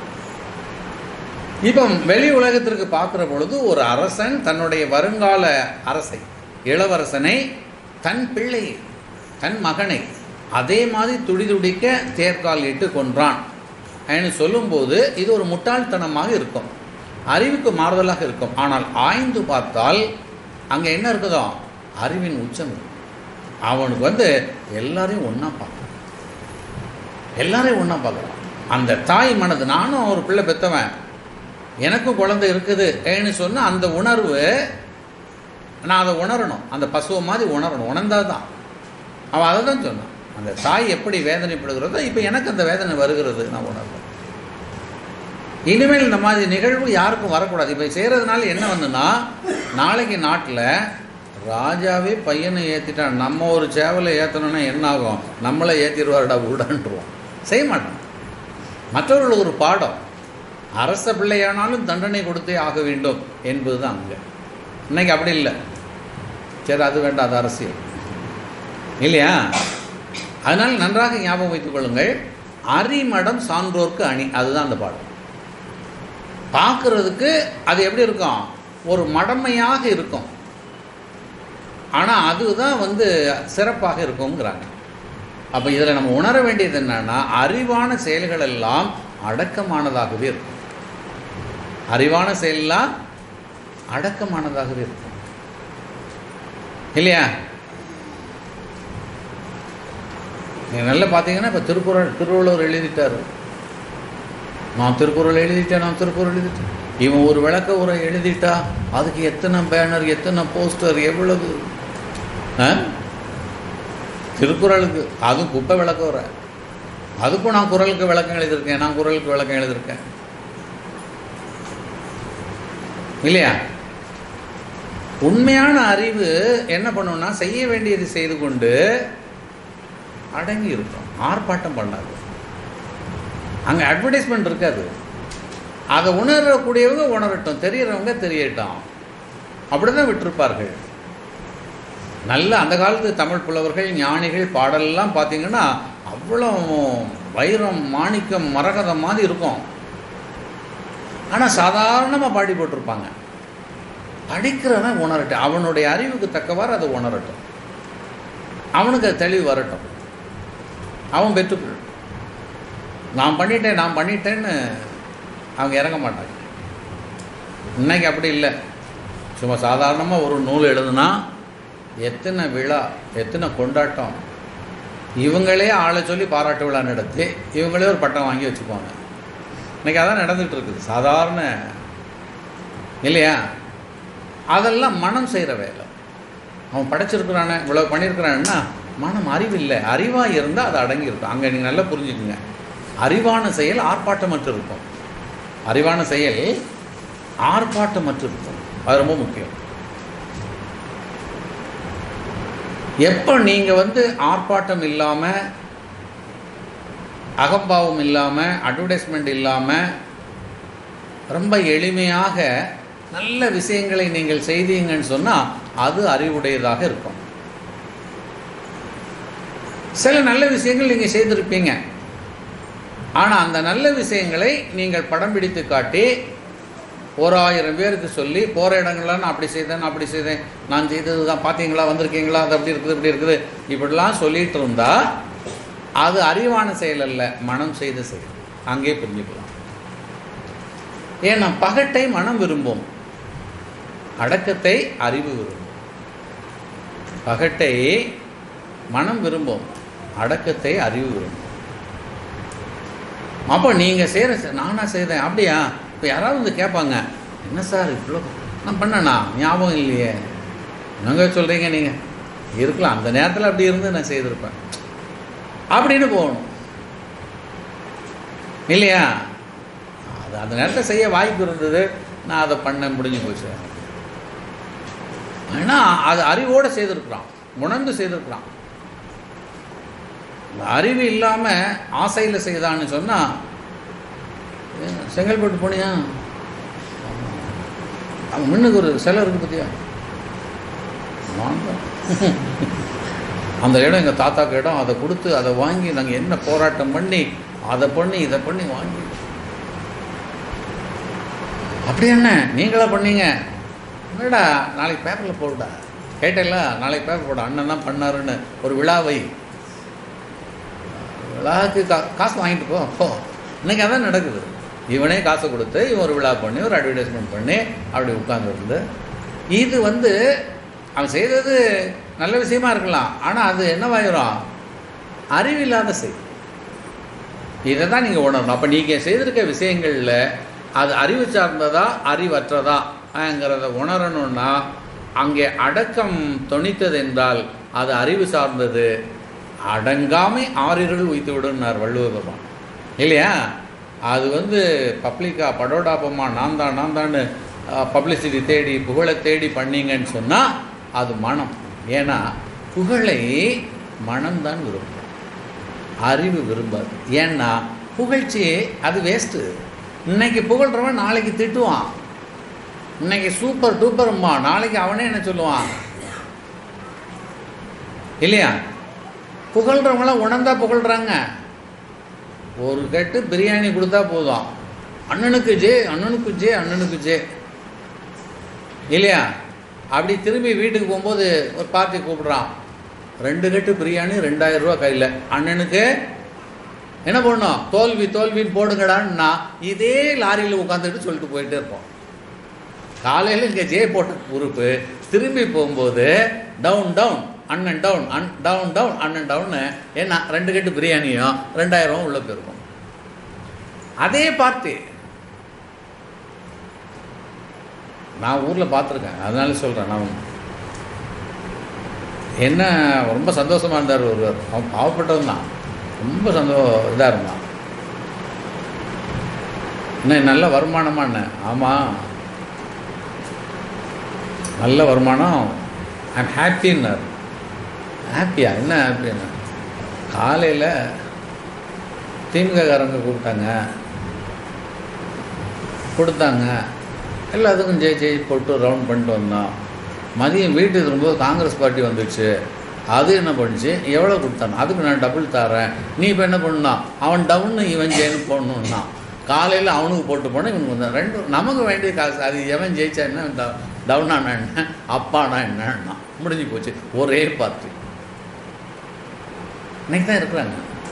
இப்போ வெளி உலகத்திற்கு பார்க்குற பொழுது ஒரு அரசன் தன்னுடைய வருங்கால அரசை இளவரசனை தன் பிள்ளையை தன் மகனை அதே மாதிரி துடிதுடிக்க தேர்கால் இட்டு கொன்றான் அப்படின்னு சொல்லும்போது இது ஒரு முட்டாள்தனமாக இருக்கும் அறிவுக்கு மாறுதலாக இருக்கும் ஆனால் ஆய்ந்து பார்த்தால் அங்கே என்ன இருக்குதோ அறிவின் உச்சம் இருக்கு. அவனுக்கு வந்து எல்லாரையும் ஒன்றா பார்க்கணும் எல்லாரையும் ஒன்றா பார்க்குறான் அந்த தாய் மனது நானும் ஒரு பிள்ளை பெற்றவன் எனக்கும் குழந்தை இருக்குது ஏன்னு சொன்னால் அந்த உணர்வு நான் அதை உணரணும் அந்த பசுவை மாதிரி உணரணும் உணர்ந்தால் தான் அவன் அதை தான் சொன்னான் அந்த தாய் எப்படி வேதனைப்படுகிறதோ இப்போ எனக்கு அந்த வேதனை வருகிறது நான் உணர்றேன் இனிமேல் இந்த மாதிரி நிகழ்வு யாருக்கும் வரக்கூடாது இப்போ செய்கிறதுனால என்ன வந்துன்னா நாளைக்கு நாட்டில் ராஜாவே பையனை ஏற்றிட்டான் நம்ம ஒரு சேவலை ஏற்றணும்னா என்ன ஆகும் நம்மளை ஏற்றிடுவாருடா விடான்ட்டுருவோம் செய்ய மாட்டான் மற்றவர்களுக்கு ஒரு பாடம் அரச பிள்ளையானாலும் தண்டனை கொடுத்தே ஆக வேண்டும் என்பது தான் அங்கே இன்னைக்கு அப்படி இல்லை சரி அது வேண்டாம் அது அரசியல் இல்லையா அதனால் நன்றாக ஞாபகம் வைத்துக் கொள்ளுங்கள் அரிமடம் சான்றோர்க்கு அணி அதுதான் அந்த பாடம் பார்க்கறதுக்கு அது எப்படி இருக்கும் ஒரு மடமையாக இருக்கும் ஆனால் அதுதான் வந்து சிறப்பாக இருக்குங்கிறாங்க அப்போ இதில் நம்ம உணர வேண்டியது என்னன்னா அறிவான செயல்கள் எல்லாம் அடக்கமானதாகவே இருக்கும் அறிவான செயலெல்லாம் அடக்கமானதாகவே இருக்கும் இல்லையா நீங்கள் நல்லா பார்த்தீங்கன்னா இப்போ திருக்குறள் திருவள்ளுவர் எழுதிட்டார் நான் திருக்குறள் எழுதிட்டேன் நான் திருக்குறள் எழுதிட்டேன் இவன் ஒரு விளக்க உரை எழுதிட்டா அதுக்கு எத்தனை பேனர் எத்தனை போஸ்டர் எவ்வளவு ஆ? திருக்குறளுக்கு அதுவும் குப்பை விளக்க உரை அதுக்கும் நான் குரலுக்கு விளக்கம் எழுதியிருக்கேன் நான் குரலுக்கு விளக்கம் எழுதியிருக்கேன் இல்லையா உண்மையான அறிவு என்ன பண்ணும்னா செய்ய வேண்டியது செய்து கொண்டு அடங்கி இருக்கும் ஆர்ப்பாட்டம் பண்ணாது அங்கே அட்வர்டைஸ்மெண்ட் இருக்காது அதை உணரக்கூடியவங்க உணரட்டும் தெரியறவங்க தெரியட்டும் அப்படி தான் விட்டிருப்பார்கள் நல்ல அந்த காலத்து தமிழ் புலவர்கள் ஞானிகள் பாடலெல்லாம் பார்த்தீங்கன்னா அவ்வளோ வைரம் மாணிக்கம் மரகதம் மாதிரி இருக்கும் ஆனால் சாதாரணமாக பாடி போட்டிருப்பாங்க படிக்கிறவன் உணரட்டும் அவனுடைய அறிவுக்கு தக்கவாறு அதை உணரட்டும் அவனுக்கு அது தெளிவு வரட்டும் அவன் பெற்றுக்கொள் நான் பண்ணிட்டேன் நான் பண்ணிட்டேன்னு அவங்க இறங்க மாட்டாங்க இன்னைக்கு அப்படி இல்லை சும்மா சாதாரணமாக ஒரு நூல் எழுதுனா எத்தனை விழா எத்தனை கொண்டாட்டம் இவங்களே ஆளை சொல்லி பாராட்டு விழா நடத்தி இவங்களே ஒரு பட்டம் வாங்கி வச்சுக்குவாங்க இன்னைக்கு அதான் நடந்துகிட்டு இருக்குது சாதாரண இல்லையா அதெல்லாம் மனம் செய்கிற வேலை அவன் படைச்சிருக்கிறானே இவ்வளோ பண்ணியிருக்கிறான்னா மனம் அறிவு இல்லை அறிவாக இருந்தால் அது அடங்கி இருக்கும் அங்கே நீங்கள் நல்லா புரிஞ்சுக்குங்க அறிவான செயல் ஆர்ப்பாட்டமற்று இருக்கும் அறிவான செயல் ஆர்ப்பாட்டமற்று இருக்கும் அது ரொம்ப முக்கியம் எப்போ நீங்கள் வந்து ஆர்ப்பாட்டம் இல்லாமல் அகம்பாவம் இல்லாமல் அட்வர்டைஸ்மெண்ட் இல்லாமல் ரொம்ப எளிமையாக நல்ல விஷயங்களை நீங்கள் செய்தீங்கன்னு சொன்னால் அது அறிவுடையதாக இருக்கும் சில நல்ல விஷயங்கள் நீங்கள் செய்திருப்பீங்க ஆனால் அந்த நல்ல விஷயங்களை நீங்கள் படம் பிடித்து காட்டி ஒரு ஆயிரம் பேருக்கு சொல்லி போகிற இடங்கள்லாம் நான் அப்படி செய்தேன் நான் அப்படி செய்தேன் நான் செய்தது தான் பார்த்தீங்களா வந்திருக்கீங்களா அது அப்படி இருக்குது இப்படி இருக்குது இப்படிலாம் சொல்லிட்டு இருந்தா அது அறிவான செயல் அல்ல மனம் செய்த செயல் அங்கே புரிஞ்சுக்கலாம் ஏன்னா பகட்டை மனம் விரும்பும் அடக்கத்தை அறிவு விரும்பும் பகட்டை மனம் விரும்பும் அடக்கத்தை அறிவு விரும்பும் அப்போ நீங்கள் செய்கிற நானா செய்தேன் அப்படியா இப்போ யாராவது வந்து கேட்பாங்க என்ன சார் இவ்வளோ நான் பண்ணேண்ணா ஞாபகம் இல்லையே என்னங்க சொல்கிறீங்க நீங்கள் இருக்கலாம் அந்த நேரத்தில் அப்படி இருந்து நான் செய்திருப்பேன் அப்படின்னு போகணும் இல்லையா அது அந்த நேரத்தில் செய்ய வாய்ப்பு இருந்தது நான் அதை பண்ண முடிஞ்சு போச்சு ஆனால் அது அறிவோடு செய்திருக்கிறான் உணர்ந்து செய்திருக்கிறான் இந்த அறிவு இல்லாமல் ஆசையில் செய்தான்னு சொன்னால் செங்கல்பட்டு போனியா அவன் முன்னுக்கு ஒரு சிலை இருக்கு பார்த்தியா வாங்க அந்த இடம் எங்கள் தாத்தாக்கு இடம் அதை கொடுத்து அதை வாங்கி நாங்கள் என்ன போராட்டம் பண்ணி அதை பண்ணி இதை பண்ணி வாங்கி அப்படி என்ன நீங்களா பண்ணீங்க என்னடா நாளைக்கு பேப்பரில் போடுடா கேட்டேல்ல நாளைக்கு பேப்பர் போட அண்ணன் தான் பண்ணாருன்னு ஒரு விழாவை விழாவுக்கு கா காசு வாங்கிட்டு போ போ இன்னைக்கு அதான் நடக்குது இவனே காசை கொடுத்து இவன் ஒரு விழா பண்ணி ஒரு அட்வர்டைஸ்மெண்ட் பண்ணி அப்படி உட்காந்துருந்து இது வந்து அவன் செய்தது நல்ல விஷயமா இருக்கலாம் ஆனால் அது என்னவாயிரும் அறிவில்லாத செய் இதை தான் நீங்கள் உணரணும் அப்போ நீங்கள் செய்திருக்க விஷயங்களில் அது அறிவு சார்ந்ததா அறிவற்றதாங்கிறத உணரணும்னா அங்கே அடக்கம் தொனித்தது என்றால் அது அறிவு சார்ந்தது அடங்காமை ஆறிருள் உய்த்து விடுன்னார் வள்ளுவர் பகவான் இல்லையா அது வந்து பப்ளிக்கா படோடாபமா நான் தான் நான் தான்னு பப்ளிசிட்டி தேடி புகழை தேடி பண்ணீங்கன்னு சொன்னால் அது மனம் ஏன்னா புகழை மனம்தான் விரும்பும் அறிவு விரும்பாது ஏன்னா புகழ்ச்சி அது வேஸ்ட்டு இன்னைக்கு புகழ்கிறவன் நாளைக்கு திட்டுவான் இன்னைக்கு சூப்பர் டூப்பர்மா நாளைக்கு அவனே என்ன சொல்லுவான் இல்லையா புகழ்கிறவங்களாம் உணர்ந்தா புகழ்கிறாங்க ஒரு கட்டு பிரியாணி கொடுத்தா போதும் அண்ணனுக்கு ஜே அண்ணனுக்கு ஜே அண்ணனுக்கு ஜே இல்லையா அப்படி திரும்பி வீட்டுக்கு போகும்போது ஒரு பார்ட்டி கூப்பிடுறான் ரெண்டு கட்டு பிரியாணி ரெண்டாயிரம் ரூபா கையில் அண்ணனுக்கு என்ன பண்ணணும் தோல்வி தோல்வின்னு போடுங்கடான்னா இதே லாரியில் உட்காந்துட்டு சொல்லிட்டு போயிட்டே இருப்போம் காலையில் இங்கே ஜே போட்ட உறுப்பு திரும்பி போகும்போது down down an and down an down down an and டவுன்னு ஏன்னா ரெண்டு கட்டு பிரியாணியும் ரெண்டாயிரம் உள்ள போயிருக்கும் அதே பார்ட்டி நான் ஊரில் பார்த்துருக்கேன் அதனால சொல்கிறேன் நான் என்ன ரொம்ப சந்தோஷமாக இருந்தார் ஒருவர் அவன் பாவப்பட்டவன் தான் ரொம்ப சந்தோ இதாக இருந்தான் என்ன நல்ல வருமானமா என்ன ஆமாம் நல்ல வருமானம் ஐம் ஹாப்பின்னார் ஹாப்பியா என்ன ஹாப்பின்னா காலையில் திமுககாரங்க கூப்பிட்டாங்க கொடுத்தாங்க எல்லாத்துக்கும் ஜெய் ஜெய் போட்டு ரவுண்ட் பண்ணிட்டு வந்தோம் மதியம் வீட்டுக்கு திரும்பும்போது காங்கிரஸ் பார்ட்டி வந்துச்சு அது என்ன பண்ணுச்சு எவ்வளோ கொடுத்தானோ அதுக்கு நான் டபுள் தரேன் நீ இப்போ என்ன பண்ணணும் அவன் டவுன்னு இவன் ஜெயின்னு போடணுன்னா காலையில் அவனுக்கு போட்டு போனால் இவனுக்கு வந்தான் ரெண்டு நமக்கு வேண்டிய காசு அது எவன் ஜெயிச்சா என்ன டவுனானா என்ன அப்பானா என்னன்னா முடிஞ்சு போச்சு ஒரே பார்ட்டி இன்னைக்கு தான் இருக்கிறாங்க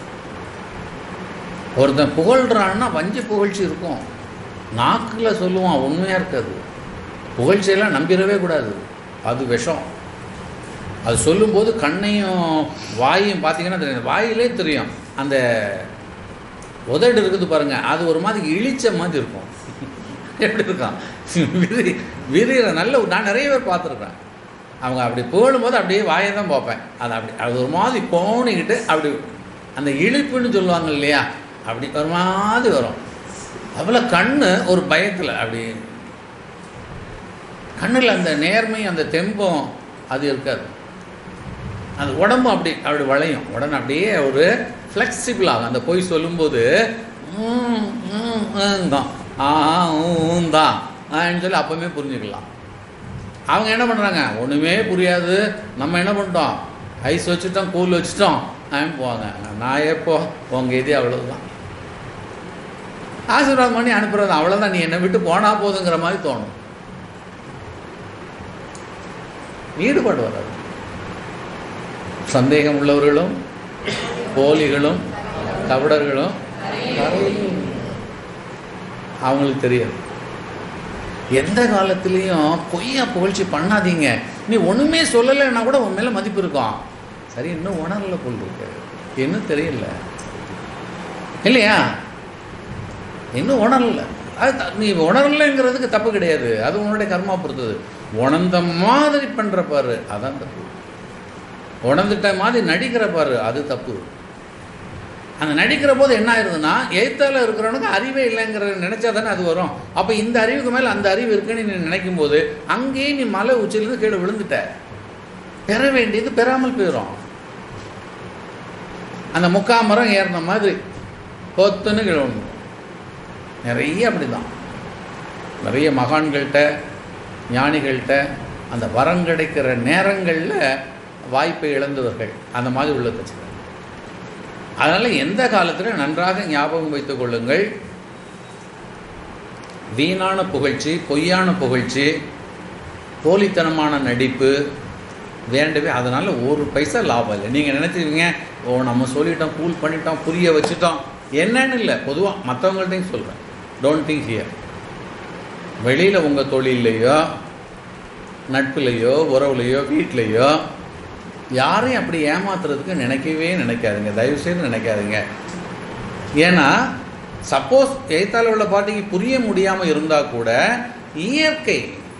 ஒருத்தன் புகழ்றான்னா வஞ்சி புகழ்ச்சி இருக்கும் நாக்கில் சொல்லுவான் உண்மையாக இருக்காது புகழ்ச்சியெல்லாம் நம்பிடவே கூடாது அது விஷம் அது சொல்லும்போது கண்ணையும் வாயையும் பார்த்தீங்கன்னா தெரியும் வாயிலே தெரியும் அந்த உதடு இருக்குது பாருங்க அது ஒரு மாதிரி இழிச்ச மாதிரி இருக்கும் எப்படி இருக்கான் விரி விரிகிற நல்ல நான் நிறைய பேர் பார்த்துருக்கேன் அவங்க அப்படி போடும்போது அப்படியே வாயை தான் பார்ப்பேன் அது அப்படி அது ஒரு மாதிரி கோணிக்கிட்டு அப்படி அந்த இழிப்புன்னு சொல்லுவாங்க இல்லையா அப்படி ஒரு மாதிரி வரும் அவ்வளோ கண்ணு ஒரு பயத்தில் அப்படி கண்ணில் அந்த நேர்மை அந்த தெம்பம் அது இருக்காது அந்த உடம்பு அப்படி அப்படி வளையும் உடனே அப்படியே ஒரு ஃப்ளெக்சிபிள் ஆகும் அந்த பொய் சொல்லும்போது ம், ம், ம் தான் ஆ ஊம் தான் ஆன்னு சொல்லி அப்போவுமே புரிஞ்சுக்கலாம் அவங்க என்ன பண்ணுறாங்க ஒன்றுமே புரியாது நம்ம என்ன பண்ணிட்டோம் ஐஸ் வச்சுட்டோம் கூல் வச்சுட்டோம் அவன் போவாங்க நான் எப்போ உங்கள் இது அவ்வளவுதான் ஆசீர்வாதம் பண்ணி அனுப்புறது அவ்வளோதான் நீ என்னை விட்டு போனால் போதுங்கிற மாதிரி தோணும் ஈடுபாடு வராது சந்தேகம் உள்ளவர்களும் போலிகளும் கபடர்களும் அவங்களுக்கு தெரியாது எந்த காலத்துலேயும் பொய்யா புகழ்ச்சி பண்ணாதீங்க நீ ஒன்றுமே சொல்லலைன்னா கூட உன் மேலே மதிப்பு இருக்கும் சரி இன்னும் உணரல போல் இருக்கு இன்னும் தெரியல இல்லையா இன்னும் உணரல அது த- நீ உணரலைங்கிறதுக்கு தப்பு கிடையாது அது உன்னுடைய கர்மா பொறுத்தது உணர்ந்த மாதிரி பண்ணுற பாரு அதான் தப்பு உணர்ந்துட்ட மாதிரி நடிக்கிற பாரு அது தப்பு அந்த நடிக்கிற போது என்ன ஆயிருதுன்னா எய்த்தால இருக்கிறவனுக்கு அறிவே இல்லைங்கிற நினைச்சா தானே அது வரும் அப்போ இந்த அறிவுக்கு மேலே அந்த அறிவு இருக்குன்னு நீ நினைக்கும் போது அங்கேயே நீ மலை உச்சியிலிருந்து கீழே விழுந்துட்ட பெற வேண்டியது பெறாமல் போயிடும் அந்த முக்காமரம் ஏறின மாதிரி பொத்துன்னு கீழே விழுந்துடும் நிறைய அப்படிதான் நிறைய மகான்கள்கிட்ட ஞானிகள்கிட்ட அந்த வரம் கிடைக்கிற நேரங்களில் வாய்ப்பை இழந்தவர்கள் அந்த மாதிரி உள்ள கட்சிகள் அதனால் எந்த காலத்தில் நன்றாக ஞாபகம் வைத்துக் கொள்ளுங்கள் வீணான புகழ்ச்சி பொய்யான புகழ்ச்சி போலித்தனமான நடிப்பு வேண்டவே அதனால் ஒரு பைசா லாபம் இல்லை நீங்கள் நினச்சிருவீங்க ஓ நம்ம சொல்லிட்டோம் கூல் பண்ணிட்டோம் புரிய வச்சுட்டோம் என்னன்னு இல்லை பொதுவாக மற்றவங்கள்ட்டையும் சொல்கிறேன் டோன்ட் திங்க் ஹியர் வெளியில் உங்கள் தொழிலையோ நட்புலையோ உறவுலையோ வீட்லேயோ யாரையும் அப்படி ஏமாத்துறதுக்கு நினைக்கவே நினைக்காதீங்க தயவுசெய்து நினைக்காதீங்க ஏன்னா சப்போஸ் எழுத்தாளர் உள்ள பாட்டிக்கு புரிய முடியாமல் இருந்தால் கூட இயற்கை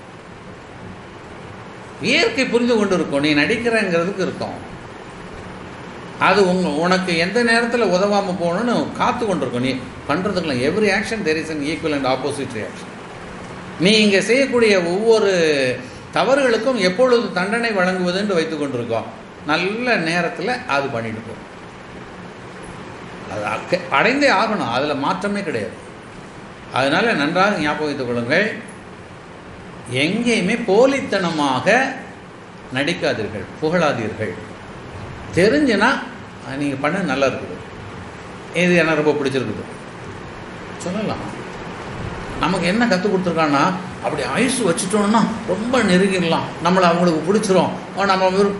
இயற்கை புரிந்து கொண்டு இருக்கும் நீ நடிக்கிறங்கிறதுக்கு இருக்கும் அது உங்க உனக்கு எந்த நேரத்தில் உதவாமல் போகணும்னு காத்து கொண்டு இருக்கும் நீ பண்ணுறதுக்குலாம் every action there is an equal and opposite reaction நீ இங்கே செய்யக்கூடிய ஒவ்வொரு தவறுகளுக்கும் எப்பொழுது தண்டனை வழங்குவது என்று வைத்து கொண்டிருக்கோம் நல்ல நேரத்தில் அது பண்ணிட்டு போ அது அக்க- அடைந்தே ஆகணும் அதில் மாற்றமே கிடையாது அதனால் நன்றாக ஞாபகம் வைத்துக் கொள்ளுங்கள் எங்கேயுமே போலித்தனமாக நடிக்காதீர்கள் புகழாதீர்கள் தெரிஞ்சுனா நீங்கள் பண்ண நல்லா இருக்குது இது எனக்கு ரொம்ப பிடிச்சிருக்குது சொல்லலாம் நமக்கு என்ன கற்றுக் கொடுத்துருக்கான்னா அப்படி ஐஸ் வச்சுட்டோம்னா ரொம்ப நெருங்கிடலாம் நம்மளை அவங்களுக்கு பிடிச்சிரும் ஆ, நம்ம விரு-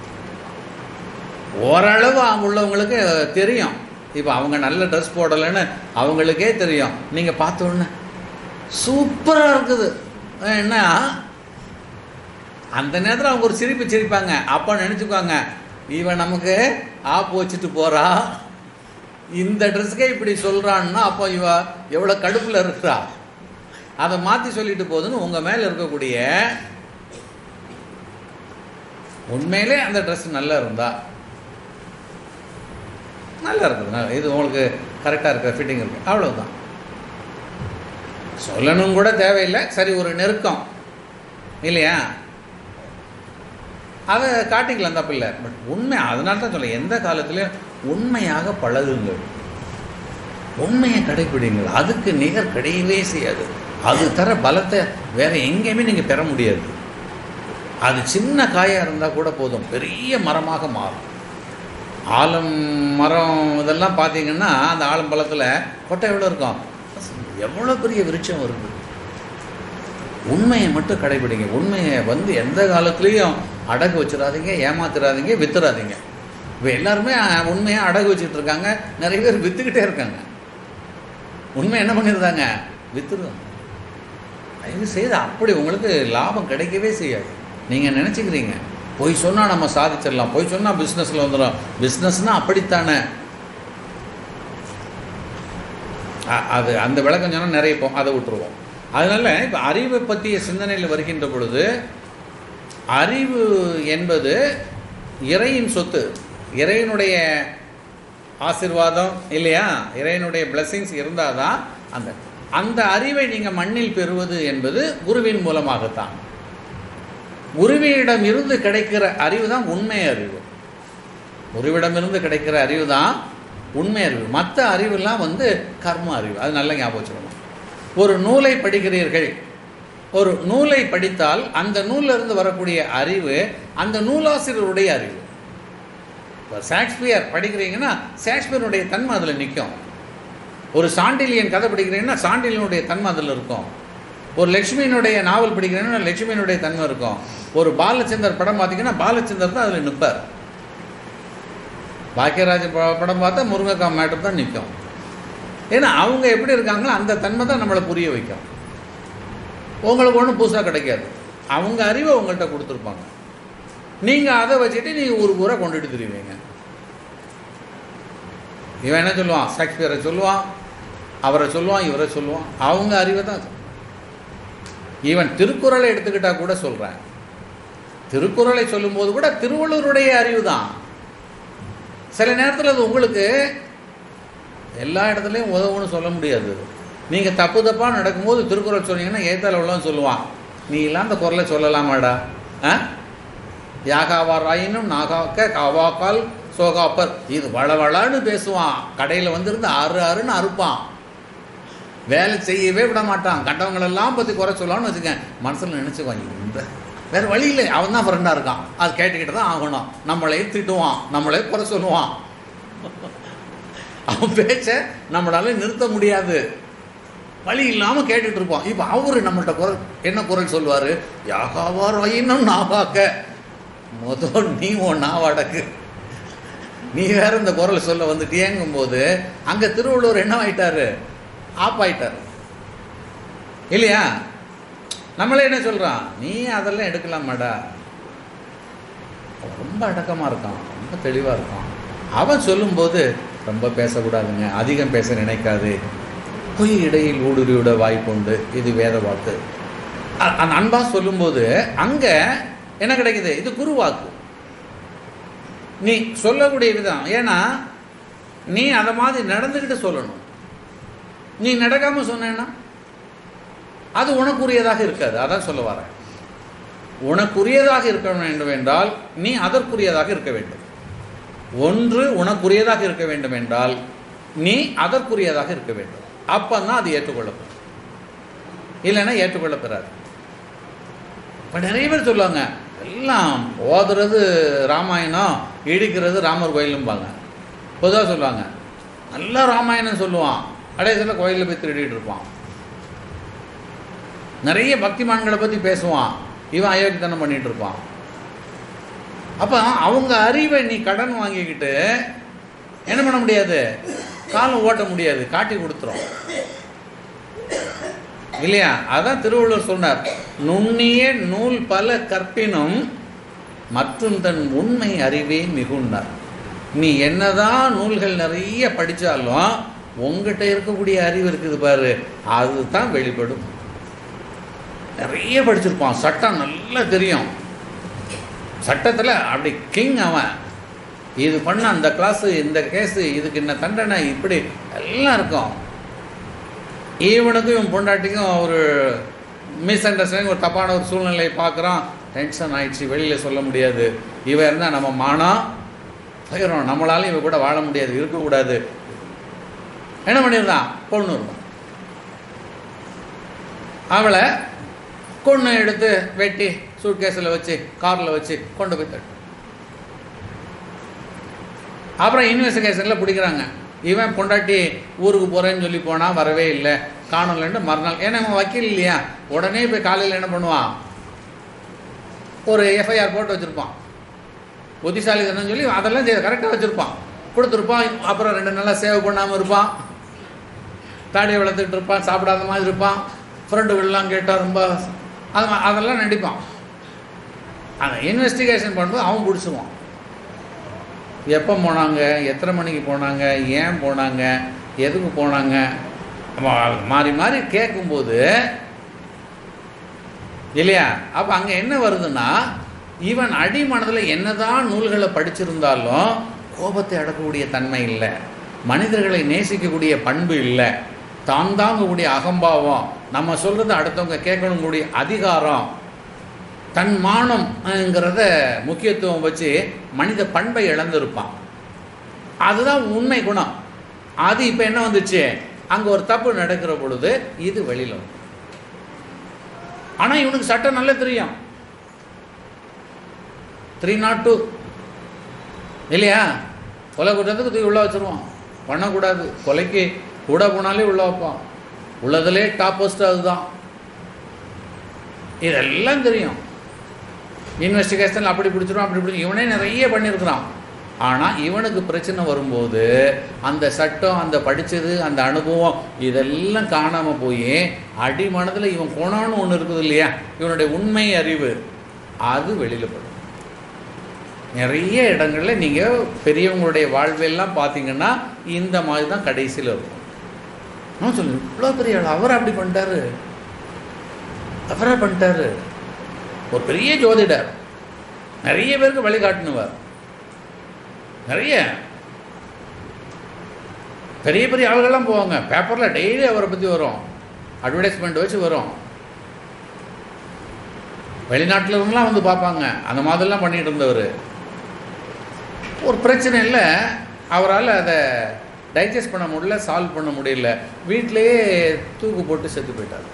ஓரளவு அவங்க உள்ளவங்களுக்கு தெரியும் இப்போ அவங்க நல்ல ட்ரெஸ் போடலைன்னு அவங்களுக்கே தெரியும் நீங்கள் பார்த்த உடனே சூப்பராக இருக்குது என்ன அந்த நேரத்தில் அவங்க ஒரு சிரிப்பு சிரிப்பாங்க அப்போ நினச்சிக்குவாங்க இவன் நமக்கு ஆப்பு வச்சுட்டு போறா இந்த ட்ரெஸ்ஸுக்கே இப்படி சொல்கிறான்னா அப்போ இவ எவ்வளோ கடுப்பில் இருக்கிறா அதை மாற்றி சொல்லிட்டு போகுதுன்னு உங்கள் மேலே இருக்கக்கூடிய உண்மையிலே அந்த ட்ரெஸ் நல்லா இருந்தா நல்லா இருக்குது நல்லா- இது உங்களுக்கு கரெக்டாக இருக்கிற ஃபிட்டிங் இருக்கு அவ்வளவுதான் சொல்லணும் கூட தேவையில்லை சரி ஒரு நெருக்கம் இல்லையா அதை காட்டிக்கலாம் தப்பில்லை பட் உண்மை அதனால தான் சொல்ல எந்த காலத்துலையும் உண்மையாக பழகுங்கள் உண்மையை கடைபிடிங்கள் அதுக்கு நிகர் கிடையவே செய்யாது அது தர பலத்தை வேற எங்கேயுமே நீங்கள் பெற முடியாது அது சின்ன காயாக இருந்தால் கூட போதும் பெரிய மரமாக மாறும் ஆலம் மரம் இதெல்லாம் பார்த்தீங்கன்னா அந்த ஆலம்பழத்தில் கொட்டை எவ்வளோ இருக்கும் எவ்வளோ பெரிய விருட்சம் வருது உண்மையை மட்டும் கடைபிடிங்க உண்மையை வந்து எந்த காலத்துலேயும் அடகு வச்சிடாதீங்க ஏமாத்திராதீங்க வித்துறாதீங்க இப்போ எல்லாருமே அஹ், உண்மையை அடகு வச்சுட்டு இருக்காங்க நிறைய பேர் வித்துக்கிட்டே இருக்காங்க உண்மை என்ன பண்ணிடுறாங்க வித்துருவாங்க தயவு செய்து அப்படி உங்களுக்கு லாபம் கிடைக்கவே செய்யாது நீங்கள் நினச்சிக்கிறீங்க பொய் சொன்னால் நம்ம சாதிச்சிடலாம் பொய் சொன்னால் பிஸ்னஸில் வந்துடும் பிஸ்னஸ்னால் அப்படித்தானே அ- அது அந்த விளக்கம் சொன்னால் நிறைய இப்போ அதை விட்டுருவோம் அதனால் இப்போ அறிவை பற்றிய சிந்தனையில் வருகின்ற பொழுது அறிவு என்பது இறையின் சொத்து இறைவனுடைய ஆசிர்வாதம் இல்லையா இறைவனுடைய blessings இருந்தால் தான் அந்த அந்த அறிவை நீங்கள் மண்ணில் பெறுவது என்பது குருவின் மூலமாகத்தான் குருவியிடம் இருந்து கிடைக்கிற அறிவு தான் உண்மை அறிவு குருவிடமிருந்து கிடைக்கிற அறிவு தான் உண்மை அறிவு மற்ற அறிவுலாம் வந்து கர்ம அறிவு அது நல்ல ஞாபகம் வச்சுக்கணும் ஒரு நூலை படிக்கிறீர்கள் ஒரு நூலை படித்தால் அந்த நூல்ல இருந்து வரக்கூடிய அறிவு அந்த நூலாசிரியருடைய அறிவு இப்போ ஷேக்ஸ்பியர் படிக்கிறீங்கன்னா ஷேக்ஸ்பியருடைய தன்மை அதில் நிற்கும் ஒரு சாண்டிலியன் கதை படிக்கிறீங்கன்னா சாண்டிலியனுடைய தன்மை அதில் இருக்கும் ஒரு லட்சுமியினுடைய நாவல் படிக்கிறீங்கன்னா லட்சுமியினுடைய தன்மை இருக்கும் ஒரு பாலச்சந்தர் படம் பார்த்தீங்கன்னா பாலச்சந்தர் தான் அதில் நிற்பார் பாக்கியராஜ் ப- படம் பார்த்தா முருங்கக்காய் மேட்டர் தான் நிற்கும் ஏன்னா அவங்க எப்படி இருக்காங்களோ அந்த தன்மை தான் நம்மளை புரிய வைக்கும் உங்களுக்கு ஒன்றும் புதுசாக கிடைக்காது அவங்க அறிவை உங்கள்கிட்ட கொடுத்துருப்பாங்க நீங்கள் அதை வச்சுட்டு நீங்கள் ஊருக்கு ஊரை கொண்டுட்டு திரிவீங்க இவன் என்ன சொல்லுவான் ஷேக்ஸ்பியரை சொல்லுவான் அவரை சொல்லுவான் இவரை சொல்லுவான் அவங்க அறிவை தான் சொல்லுவான். ஈவன் திருக்குறளை எடுத்துக்கிட்டா கூட சொல்கிறேன் திருக்குறளை சொல்லும்போது கூட திருவள்ளுவருடைய அறிவு தான் சில நேரத்தில் அது உங்களுக்கு எல்லா இடத்துலையும் உதவுன்னு சொல்ல முடியாது நீங்கள் தப்பு தப்பாக நடக்கும்போது திருக்குறள் சொன்னீங்கன்னா ஏத்தால உள்ளவன் சொல்லுவான் நீ எல்லாம் அந்த குரலை சொல்லலாமாடா ஆ யாகாவாராயினும் நாகாக்க காவாக்கால் சோகாப்பர் இது வளவளான்னு பேசுவான் கடையில் வந்திருந்து ஆறு ஆறுன்னு அறுப்பான் வேலை செய்யவே விட மாட்டான் கண்டவங்களெல்லாம் பற்றி குறை சொல்லலாம்னு வச்சுக்கேன் மனசில் நினச்சிக்குவான் இந்த வேறு வழி இல்லை அவன் தான் ஃப்ரெண்டாக இருக்கான் அது கேட்டுக்கிட்டு தான் ஆகணும் நம்மளே திட்டுவான் நம்மளே குறை சொல்லுவான் அவன் பேச்ச நம்மளால நிறுத்த முடியாது வழி இல்லாமல் கேட்டுட்டு இருப்போம் இப்போ அவரு நம்மள்ட்ட குரல் என்ன குரல் சொல்வார் யாகாவார் வையினும் நாவாக்க முதல் நீ உன் நாவாடக்கு நீ வேற இந்த குரல் சொல்ல வந்துட்டியேங்கும்போது அங்கே திருவள்ளுவர் என்ன ஆயிட்டாரு ஆப் ஆயிட்டாரு இல்லையா நம்மளே என்ன சொல்கிறான் நீ அதெல்லாம் எடுக்கலாமாடா அவன் ரொம்ப அடக்கமாக இருக்கான் ரொம்ப தெளிவாக இருக்கான் அவன் சொல்லும்போது ரொம்ப பேசக்கூடாதுங்க அதிகம் பேச நினைக்காது பொய் இடையில் ஊடுருவிட வாய்ப்புண்டு இது வேத வாக்கு அ- அந்த அன்பா சொல்லும்போது அங்கே என்ன கிடைக்குது இது குரு வாக்கு நீ சொல்லக்கூடிய விதம் ஏன்னா நீ அதை மாதிரி நடந்துக்கிட்டு சொல்லணும் நீ நடக்காமல் சொன்னேன்னா அது உனக்குரியதாக இருக்காது அதான் சொல்ல வரேன் உனக்குரியதாக இருக்க வேண்டும் என்றால் நீ அதற்குரியதாக இருக்க வேண்டும் ஒன்று உனக்குரியதாக இருக்க வேண்டும் என்றால் நீ அதற்குரியதாக இருக்க வேண்டும் அப்பந்தான் அது ஏற்றுக்கொள்ளப்படும் இல்லைன்னா ஏற்றுக்கொள்ளப்பெறாது இப்போ நிறைய பேர் சொல்லுவாங்க எல்லாம் ஓதுறது ராமாயணம் இடிக்கிறது ராமர் கோயிலும்பாங்க பொதுவாக சொல்லுவாங்க நல்லா ராமாயணம் சொல்லுவான் கடைசியில் கோயிலில் போய் திருடிட்டு இருப்பான் நிறைய பக்திமான்களை பற்றி பேசுவான் இவன் அயோக்கியத்தனம் பண்ணிட்டு இருப்பான் அப்போ அவங்க அறிவை நீ கடன் வாங்கிக்கிட்டு என்ன பண்ண முடியாது காலம் ஓட்ட முடியாது காட்டி கொடுத்துரும் இல்லையா அதான் திருவள்ளுவர் சொன்னார் நுண்ணிய நூல் பல கற்பினும் மற்றும் தன் உண்மை அறிவே மிகுண்டார் நீ என்னதான் நூல்கள் நிறைய படித்தாலும் உங்ககிட்ட இருக்கக்கூடிய அறிவு இருக்குது பாரு அதுதான் வெளிப்படும் நிறைய படிச்சிருப்பான் சட்டம் நல்லா தெரியும் சட்டத்தில் அப்படி கிங் அவன் இது பண்ண அந்த கிளாஸு இந்த கேஸு இதுக்கு என்ன தண்டனை இப்படி எல்லாம் இருக்கும் இவனுக்கும் இவன் பொண்டாட்டிக்கும் ஒரு மிஸ் அண்டர்ஸ்டாண்டிங் ஒரு தப்பான ஒரு சூழ்நிலையை பார்க்குறான் டென்ஷன் ஆயிடுச்சு வெளியில் சொல்ல முடியாது இவன் இருந்தால் நம்ம மானம் போயிடும் நம்மளால இவன் கூட வாழ முடியாது இருக்கக்கூடாது என்ன பண்ணியிருந்தான் பொண்ணு இருந்தான் அவளை கொன்று எடுத்து வெட்டி சூட்கேஸில் வச்சு காரில் வச்சு கொண்டு போய் தட்டு அப்புறம் இன்வெஸ்டிகேஷனில் பிடிக்கிறாங்க இவன் பொண்டாட்டி ஊருக்கு போகிறேன்னு சொல்லி போனால் வரவே இல்லை காணலன்ட்டு மறுநாள் ஏன்னா இவன் வக்கீல் இல்லையா உடனே போய் காலையில் என்ன பண்ணுவான் ஒரு எஃப்ஐஆர் போட்டு வச்சுருப்பான் புத்திசாலித்தனம் சொல்லி அதெல்லாம் கரெக்டாக வச்சுருப்பான் கொடுத்துருப்பான் அப்புறம் ரெண்டு நாளாக சேவ் பண்ணாமல் இருப்பான் தாடியை வளர்த்துட்டு இருப்பான் சாப்பிடாத மாதிரி இருப்பான் ஃப்ரெண்டுகள்லாம் கேட்டால் ரொம்ப அது மா- அதெல்லாம் நடிப்பான் அந்த இன்வெஸ்டிகேஷன் பண்ணும்போது அவன் பிடிச்சிருவான் எப்போ போனாங்க எத்தனை மணிக்கு போனாங்க ஏன் போனாங்க எதுக்கு போனாங்க அவன் மாறி மாறி கேட்கும்போது இல்லையா அப்போ அங்கே என்ன வருதுன்னா இவன் அடிமனதில் என்னதான் நூல்களை படிச்சிருந்தாலும் கோபத்தை அடக்கக்கூடிய தன்மை இல்லை மனிதர்களை நேசிக்கக்கூடிய பண்பு இல்லை தான் தாங்கக்கூடிய அகம்பாவம் நம்ம சொல்கிறது அடுத்தவங்க கேட்கணுங்கூடிய அதிகாரம் தன் மானம்ங்கிறத முக்கியத்துவம் வச்சு மனித பண்பை இழந்திருப்பான் அதுதான் உண்மை குணம் அது இப்போ என்ன வந்துச்சு அங்கே ஒரு தப்பு நடக்கிற பொழுது இது வெளியில் வரும் ஆனால் இவனுக்கு சட்டம் நல்லா தெரியும் த்ரீ நாட் டூ இல்லையா கொலை குற்றத்துக்கு தூக்கி உள்ள வச்சிருவான் பண்ணக்கூடாது கொலைக்கு கூட போனாலே உள்ள வைப்பான் உள்ளதுலே டாப் போஸ்ட் அதுதான் இதெல்லாம் தெரியும் இன்வெஸ்டிகேஷன் அப்படி பிடிச்சிருவான் அப்படி பிடிச்சி இவனே நிறைய பண்ணியிருக்கிறான் ஆனால் இவனுக்கு பிரச்சனை வரும்போது அந்த சட்டம் அந்த படித்தது அந்த அனுபவம் இதெல்லாம் காணாமல் போய் அடிமனதில் இவன் குணம்னு ஒன்று இருக்குது இல்லையா இவனுடைய உண்மை அறிவு அது வெளியில் படும் நிறைய இடங்களில் நீங்கள் பெரியவங்களுடைய வாழ்வெல்லாம் பார்த்தீங்கன்னா இந்த மாதிரி தான் கடைசியில் இருக்கும் நான் சொல்லுங்க இவ்வளோ பெரிய ஆள் அவர் அப்படி பண்ணிட்டாரு அவரா பண்ணிட்டாரு ஒரு பெரிய ஜோதிடர் நிறைய பேருக்கு வழிகாட்டினுவார் நிறைய பெரிய பெரிய ஆளுகள்லாம் போவாங்க பேப்பரில் டெய்லி அவரை பற்றி வரும் அட்வர்டைஸ்மெண்ட் வச்சு வரும் வெளிநாட்டில் இருந்தெல்லாம் வந்து பார்ப்பாங்க அந்த மாதிரிலாம் பண்ணிட்டு இருந்தவர் ஒரு பிரச்சனை இல்லை அவரால் அதை டைஜஸ்ட் பண்ண முடியல சால்வ் பண்ண முடியல வீட்டிலேயே தூக்கு போட்டு செத்து போயிட்டார்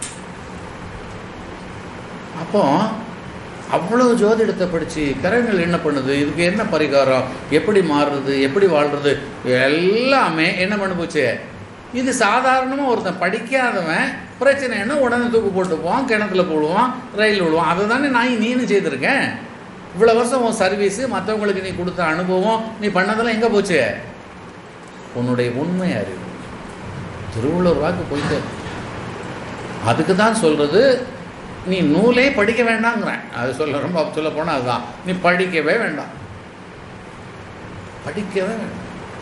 அப்போ அவ்வளோ ஜோதிடத்தை படித்து கிரகங்கள் என்ன பண்ணுது இதுக்கு என்ன பரிகாரம் எப்படி மாறுறது எப்படி வாழ்கிறது எல்லாமே என்ன பண்ணி போச்சு இது சாதாரணமாக ஒருத்தன் படிக்காதவன் பிரச்சனைன்னா உடனே தூக்கு போட்டுப்போம் கிணத்துல போடுவான் ரயில் விடுவான் அதை தானே நான் நீனு செய்திருக்கேன் இவ்வளோ வருஷம் உன் சர்வீஸு மற்றவங்களுக்கு நீ கொடுத்த அனுபவம் நீ பண்ணதெல்லாம் எங்கே போச்சு உன்னுடைய உண்மை அறிவு திருவள்ளுவர் வாக்கு போயிட்டு அதுக்கு தான் சொல்கிறது நீ நூலே படிக்க வேண்டாங்கிறேன் அது சொல்ல ரொம்ப சொல்ல போனால் அதுதான் நீ படிக்கவே வேண்டாம் படிக்கவே வேண்டாம்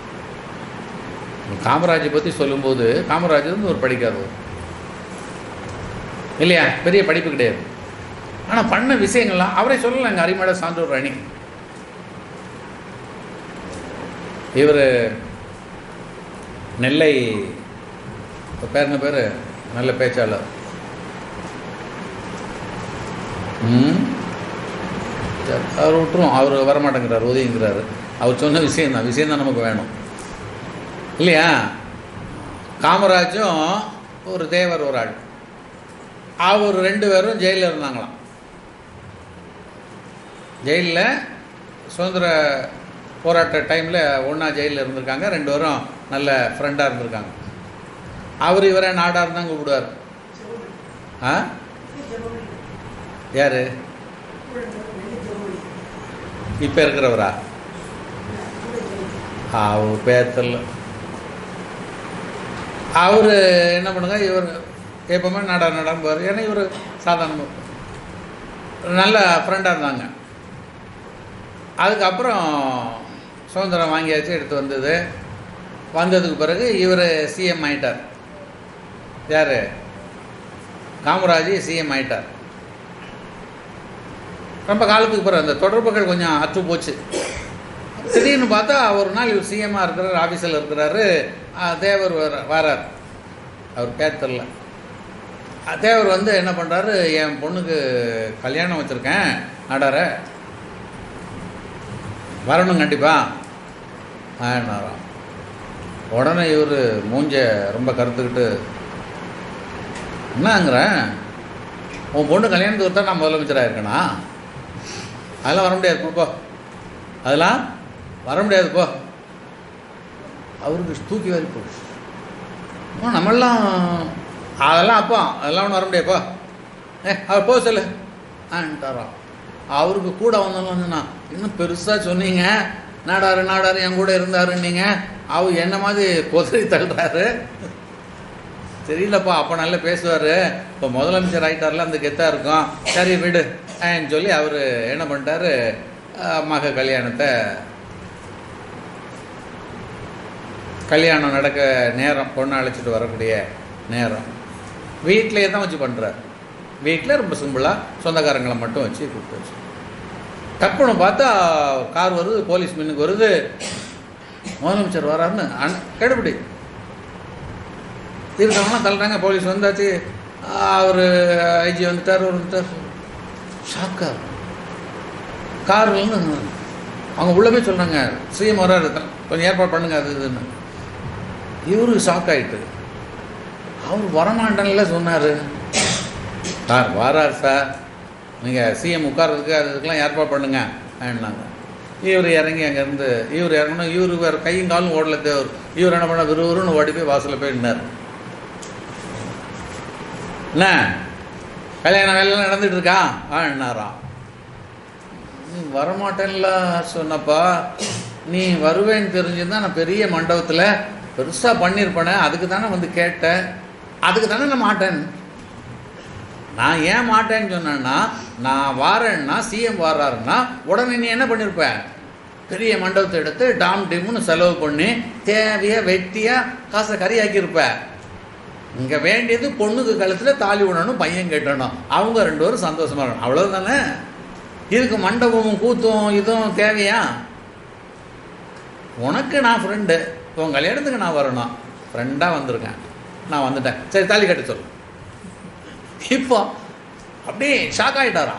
காமராஜை பற்றி சொல்லும்போது காமராஜர் வந்து ஒரு படிக்காதவர் இல்லையா பெரிய படிப்பு கிடையாது ஆனால் பண்ண விஷயங்கள்லாம் அவரே சொல்லலைங்க அரிமள சான்றோர் அணி இவர் நெல்லை இப்ப பேர் என்ன பேர் நல்ல பேச்சாளர் ம் சரி, அவர் விட்டுரும் அவர் வரமாட்டேங்கிறார் உதவிங்கிறாரு அவர் சொன்ன விஷயம் தான் விஷயம் தான் நமக்கு வேணும் இல்லையா காமராஜும் ஒரு தேவர் ஒரு ஆள் அவர் ரெண்டு பேரும் ஜெயிலில் இருந்தாங்களாம் ஜெயிலில் சுதந்திர போராட்ட டைமில் ஒன்றா ஜெயிலில் இருந்திருக்காங்க ரெண்டு பேரும் நல்ல ஃப்ரெண்டாக இருந்திருக்காங்க அவர் இவரை நாடார் தான் கூப்பிடுவார் ஆ யார் இப்போ இருக்கிறவரா அவர் பேர் தெரில அவர் என்ன பண்ணுங்க இவர் எப்பவுமே நட நடம்புவார் ஏன்னா இவர் சாதாரண நல்ல ஃப்ரெண்டாக இருந்தாங்க அதுக்கப்புறம் சுதந்திரம் வாங்கியாச்சு எடுத்து வந்தது வந்ததுக்கு பிறகு இவர் சிஎம் ஆயிட்டார் யார் காமராஜ் சிஎம் ஆயிட்டார் ரொம்ப காலத்துக்கு பிறகு அந்த தொடர்புகள் கொஞ்சம் அற்று போச்சு திடீர்னு பார்த்தா ஒரு நாள் இவர் சிஎம்மாக இருக்கிறார் ஆஃபீஸில் இருக்கிறாரு அஹ், தேவர் வர வரார் அவர் பேர் தெரில அஹ், தேவர் வந்து என்ன பண்ணுறாரு என் பொண்ணுக்கு கல்யாணம் வச்சுருக்கேன் நடார வரணும் கண்டிப்பாக ஆனாராம் உடனே இவர் மூஞ்ச ரொம்ப கருத்துக்கிட்டு என்னங்கிறேன் உன் பொண்ணு கல்யாணத்துக்கு ஒருத்தர் நான் முதலமைச்சராக இருக்கேனா அதெல்லாம் வர முடியாது போ, போ அதெல்லாம் வர முடியாது போ அவருக்கு தூக்கி வாரி போச்சு அம்மா, நம்மெல்லாம் அதெல்லாம் அப்பா அதெல்லாம் ஒன்றும் வர முடியாது போ ஏ அவர் போ சொல்லு ஆன்ட்டாராம் அவருக்கு கூட வந்தோம்னு நான் இன்னும் பெருசாக சொன்னீங்க நாடாரு நாடாரு என் கூட இருந்தாருன்னீங்க அவர் என்ன மாதிரி கொதறி தள்ளுறாரு தெரியலப்பா அப்போ நல்லா பேசுவார் இப்போ முதலமைச்சர் ஆகிட்டார்ல அந்த கெத்தாக இருக்கும் சரி விடு ஆன்னு சொல்லி அவர் என்ன பண்ணிட்டாரு அஹ், மக கல்யாணத்தை கல்யாணம் நடக்க நேரம் பொண்ணை அழைச்சிட்டு வரக்கூடிய நேரம் வீட்டிலேயே தான் வச்சு பண்ணுறார் வீட்டில் ரொம்ப சிம்பிளாக சொந்தக்காரங்களை மட்டும் வச்சு கூப்பிட்டு வச்சு டப்புன்னு பார்த்தா கார் வருது போலீஸ் மின்னுக்கு வருது முதலமைச்சர் வராருன்னு அன் கெடுபிடி இருக்கவங்களாம் தள்ளுறாங்க போலீஸ் வந்தாச்சு அவர் ஐஜி வந்துட்டார் அவர் வந்துட்டார் ஷாக்காக கார்லேருந்து அவங்க உள்ளே போய் சொல்கிறாங்க சிஎம் வராரு த- கொஞ்சம் ஏற்பாடு பண்ணுங்க அது இதுன்னு இவரு ஷாக் ஆயிட்டு அவர் வரமாட்டேன்ல சொன்னார் சார் வாரார் சார் நீங்கள் சிஎம் உட்கார்றதுக்கு அது இதுக்கெல்லாம் ஏற்பாடு பண்ணுங்க அப்படின்னாங்க இவர் இறங்கி அங்கேருந்து இவர் இறங்கணும் இவர் வேறு கையும் காலும் ஓடல தேவர் இவர் என்ன பண்ண விறுவிறுன்னு ஓடி போய் வாசலில் போய் நின்னார் என்ன கல்யாண வேலையெல்லாம் நடந்துட்டு இருக்கா ஆனாராம் நீ வரமாட்டேன்ல சொன்னப்பா நீ வருவேன்னு தெரிஞ்சிருந்தா நான் பெரிய மண்டபத்தில் பெருசாக பண்ணியிருப்பேனே அதுக்கு தானே வந்து கேட்டேன் அதுக்கு தானே நான் மாட்டேன் நான் ஏன் மாட்டேன்னு சொன்னேன்னா நான் வாரேன்னா சிஎம் வர்றாருன்னா உடனே நீ என்ன பண்ணியிருப்ப பெரிய மண்டபத்தை எடுத்து டாம் டிம்னு செலவு பண்ணி தேவையாக வெட்டியாக காசை கறியாக்கியிருப்ப இங்கே வேண்டியது பொண்ணுக்கு கழுத்தில் தாலி விடணும் பையன் கட்டணும் அவங்க ரெண்டு பேரும் சந்தோஷமா இருக்கணும் அவ்வளோதானே இதுக்கு மண்டபமும் கூத்தும் இதுவும் தேவையா உனக்கு நான் ஃப்ரெண்டு உன் கல்யாணத்துக்கு நான் வரணும் ஃப்ரெண்டாக வந்திருக்கேன் நான் வந்துட்டேன் சரி தாலி கட்ட சொல்லு இப்போ அப்படியே ஷாக் ஆகிட்டாராம்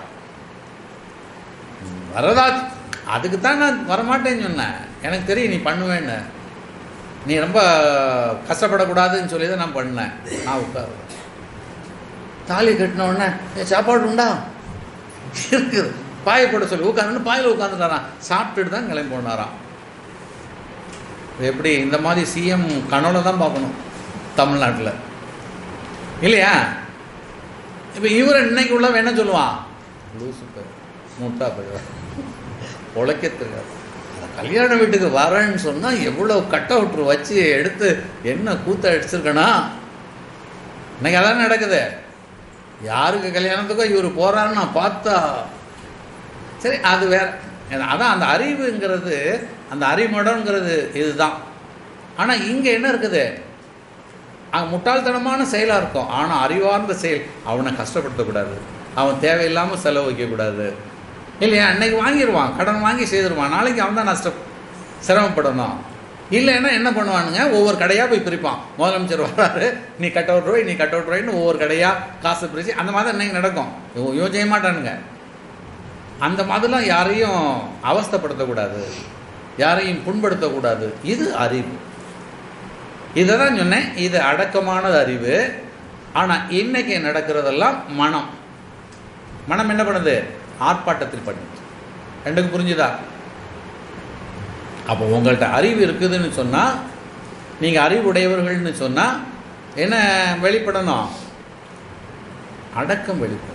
வரதா அதுக்கு தான் நான் வரமாட்டேன்னு சொன்னேன் எனக்கு தெரியும் நீ பண்ணுவேன்னு நீ ரொம்ப கஷ்டப்படக்கூடாதுன்னு சொல்லி தான் நான் பண்ணேன் நான் உட்காரு தாலி கட்டின உடனே "ஏ, சாப்பாடு உண்டா இருக்குது பாயை போட சொல்லி உட்காந்துன்னு பாயில் உட்காந்துட்டாராம் சாப்பிட்டுட்டு தான் கிளம்பி போனாராம் இது எப்படி இந்த மாதிரி சிஎம் கனவுல தான் பார்க்கணும் தமிழ்நாட்டில் இல்லையா இப்போ இவர் இன்னைக்கு உள்ளவன் என்ன சொல்லுவான் லூசு பேர் முட்டா போயிடுவார் உழைக்க தெரியாது அந்த கல்யாண வீட்டுக்கு வரேன்னு சொன்னால் எவ்வளோ கட் அவுட்ரு வச்சு எடுத்து என்ன கூத்த அடிச்சிருக்கனா இன்னைக்கு அதான் நடக்குது யாருக்கு கல்யாணத்துக்கோ இவர் போகிறாருன்னு நான் பார்த்தா சரி அது வேற அதான் அந்த அறிவுங்கிறது அந்த அறிமடங்கிறது இதுதான் ஆனால் இங்கே என்ன இருக்குது அங்கே முட்டாள்தனமான செயலாக இருக்கும் ஆனால் அறிவார்ந்த செயல் அவனை கஷ்டப்படுத்தக்கூடாது அவன் தேவையில்லாமல் செலவு வைக்கக்கூடாது இல்லையா அன்னைக்கு வாங்கிடுவான் கடன் வாங்கி செய்திருவான் நாளைக்கு அவன் தான் நஷ்டம் சிரமப்படணும் இல்லைன்னா என்ன பண்ணுவானுங்க ஒவ்வொரு கடையாக போய் பிரிப்பான் முதலமைச்சர் வர்றாரு நீ கட் அவுட் ரூபாய் நீ கட் அவுட் ரூபாய்னு ஒவ்வொரு கடையாக காசு பிரித்து அந்த மாதிரி இன்னைக்கு நடக்கும் இவன் இவன் செய்ய மாட்டானுங்க அந்த மாதிரிலாம் யாரையும் அவஸ்தைப்படுத்தக்கூடாது யாரையும் புண்படுத்தக்கூடாது இது அறிவு இதை தான் சொன்னேன் இது அடக்கமானது அறிவு ஆனால் இன்னைக்கு நடக்கிறதெல்லாம் மனம் மனம் என்ன பண்ணுது ஆர்ப்பாட்டத்தில் பண்ணுது ரெண்டுக்கு புரிஞ்சுதா அப்போ உங்கள்கிட்ட அறிவு இருக்குதுன்னு சொன்னால் நீங்கள் அறிவுடையவர்கள்னு சொன்னால் என்ன வெளிப்படணும் அடக்கம் வெளிப்படணும்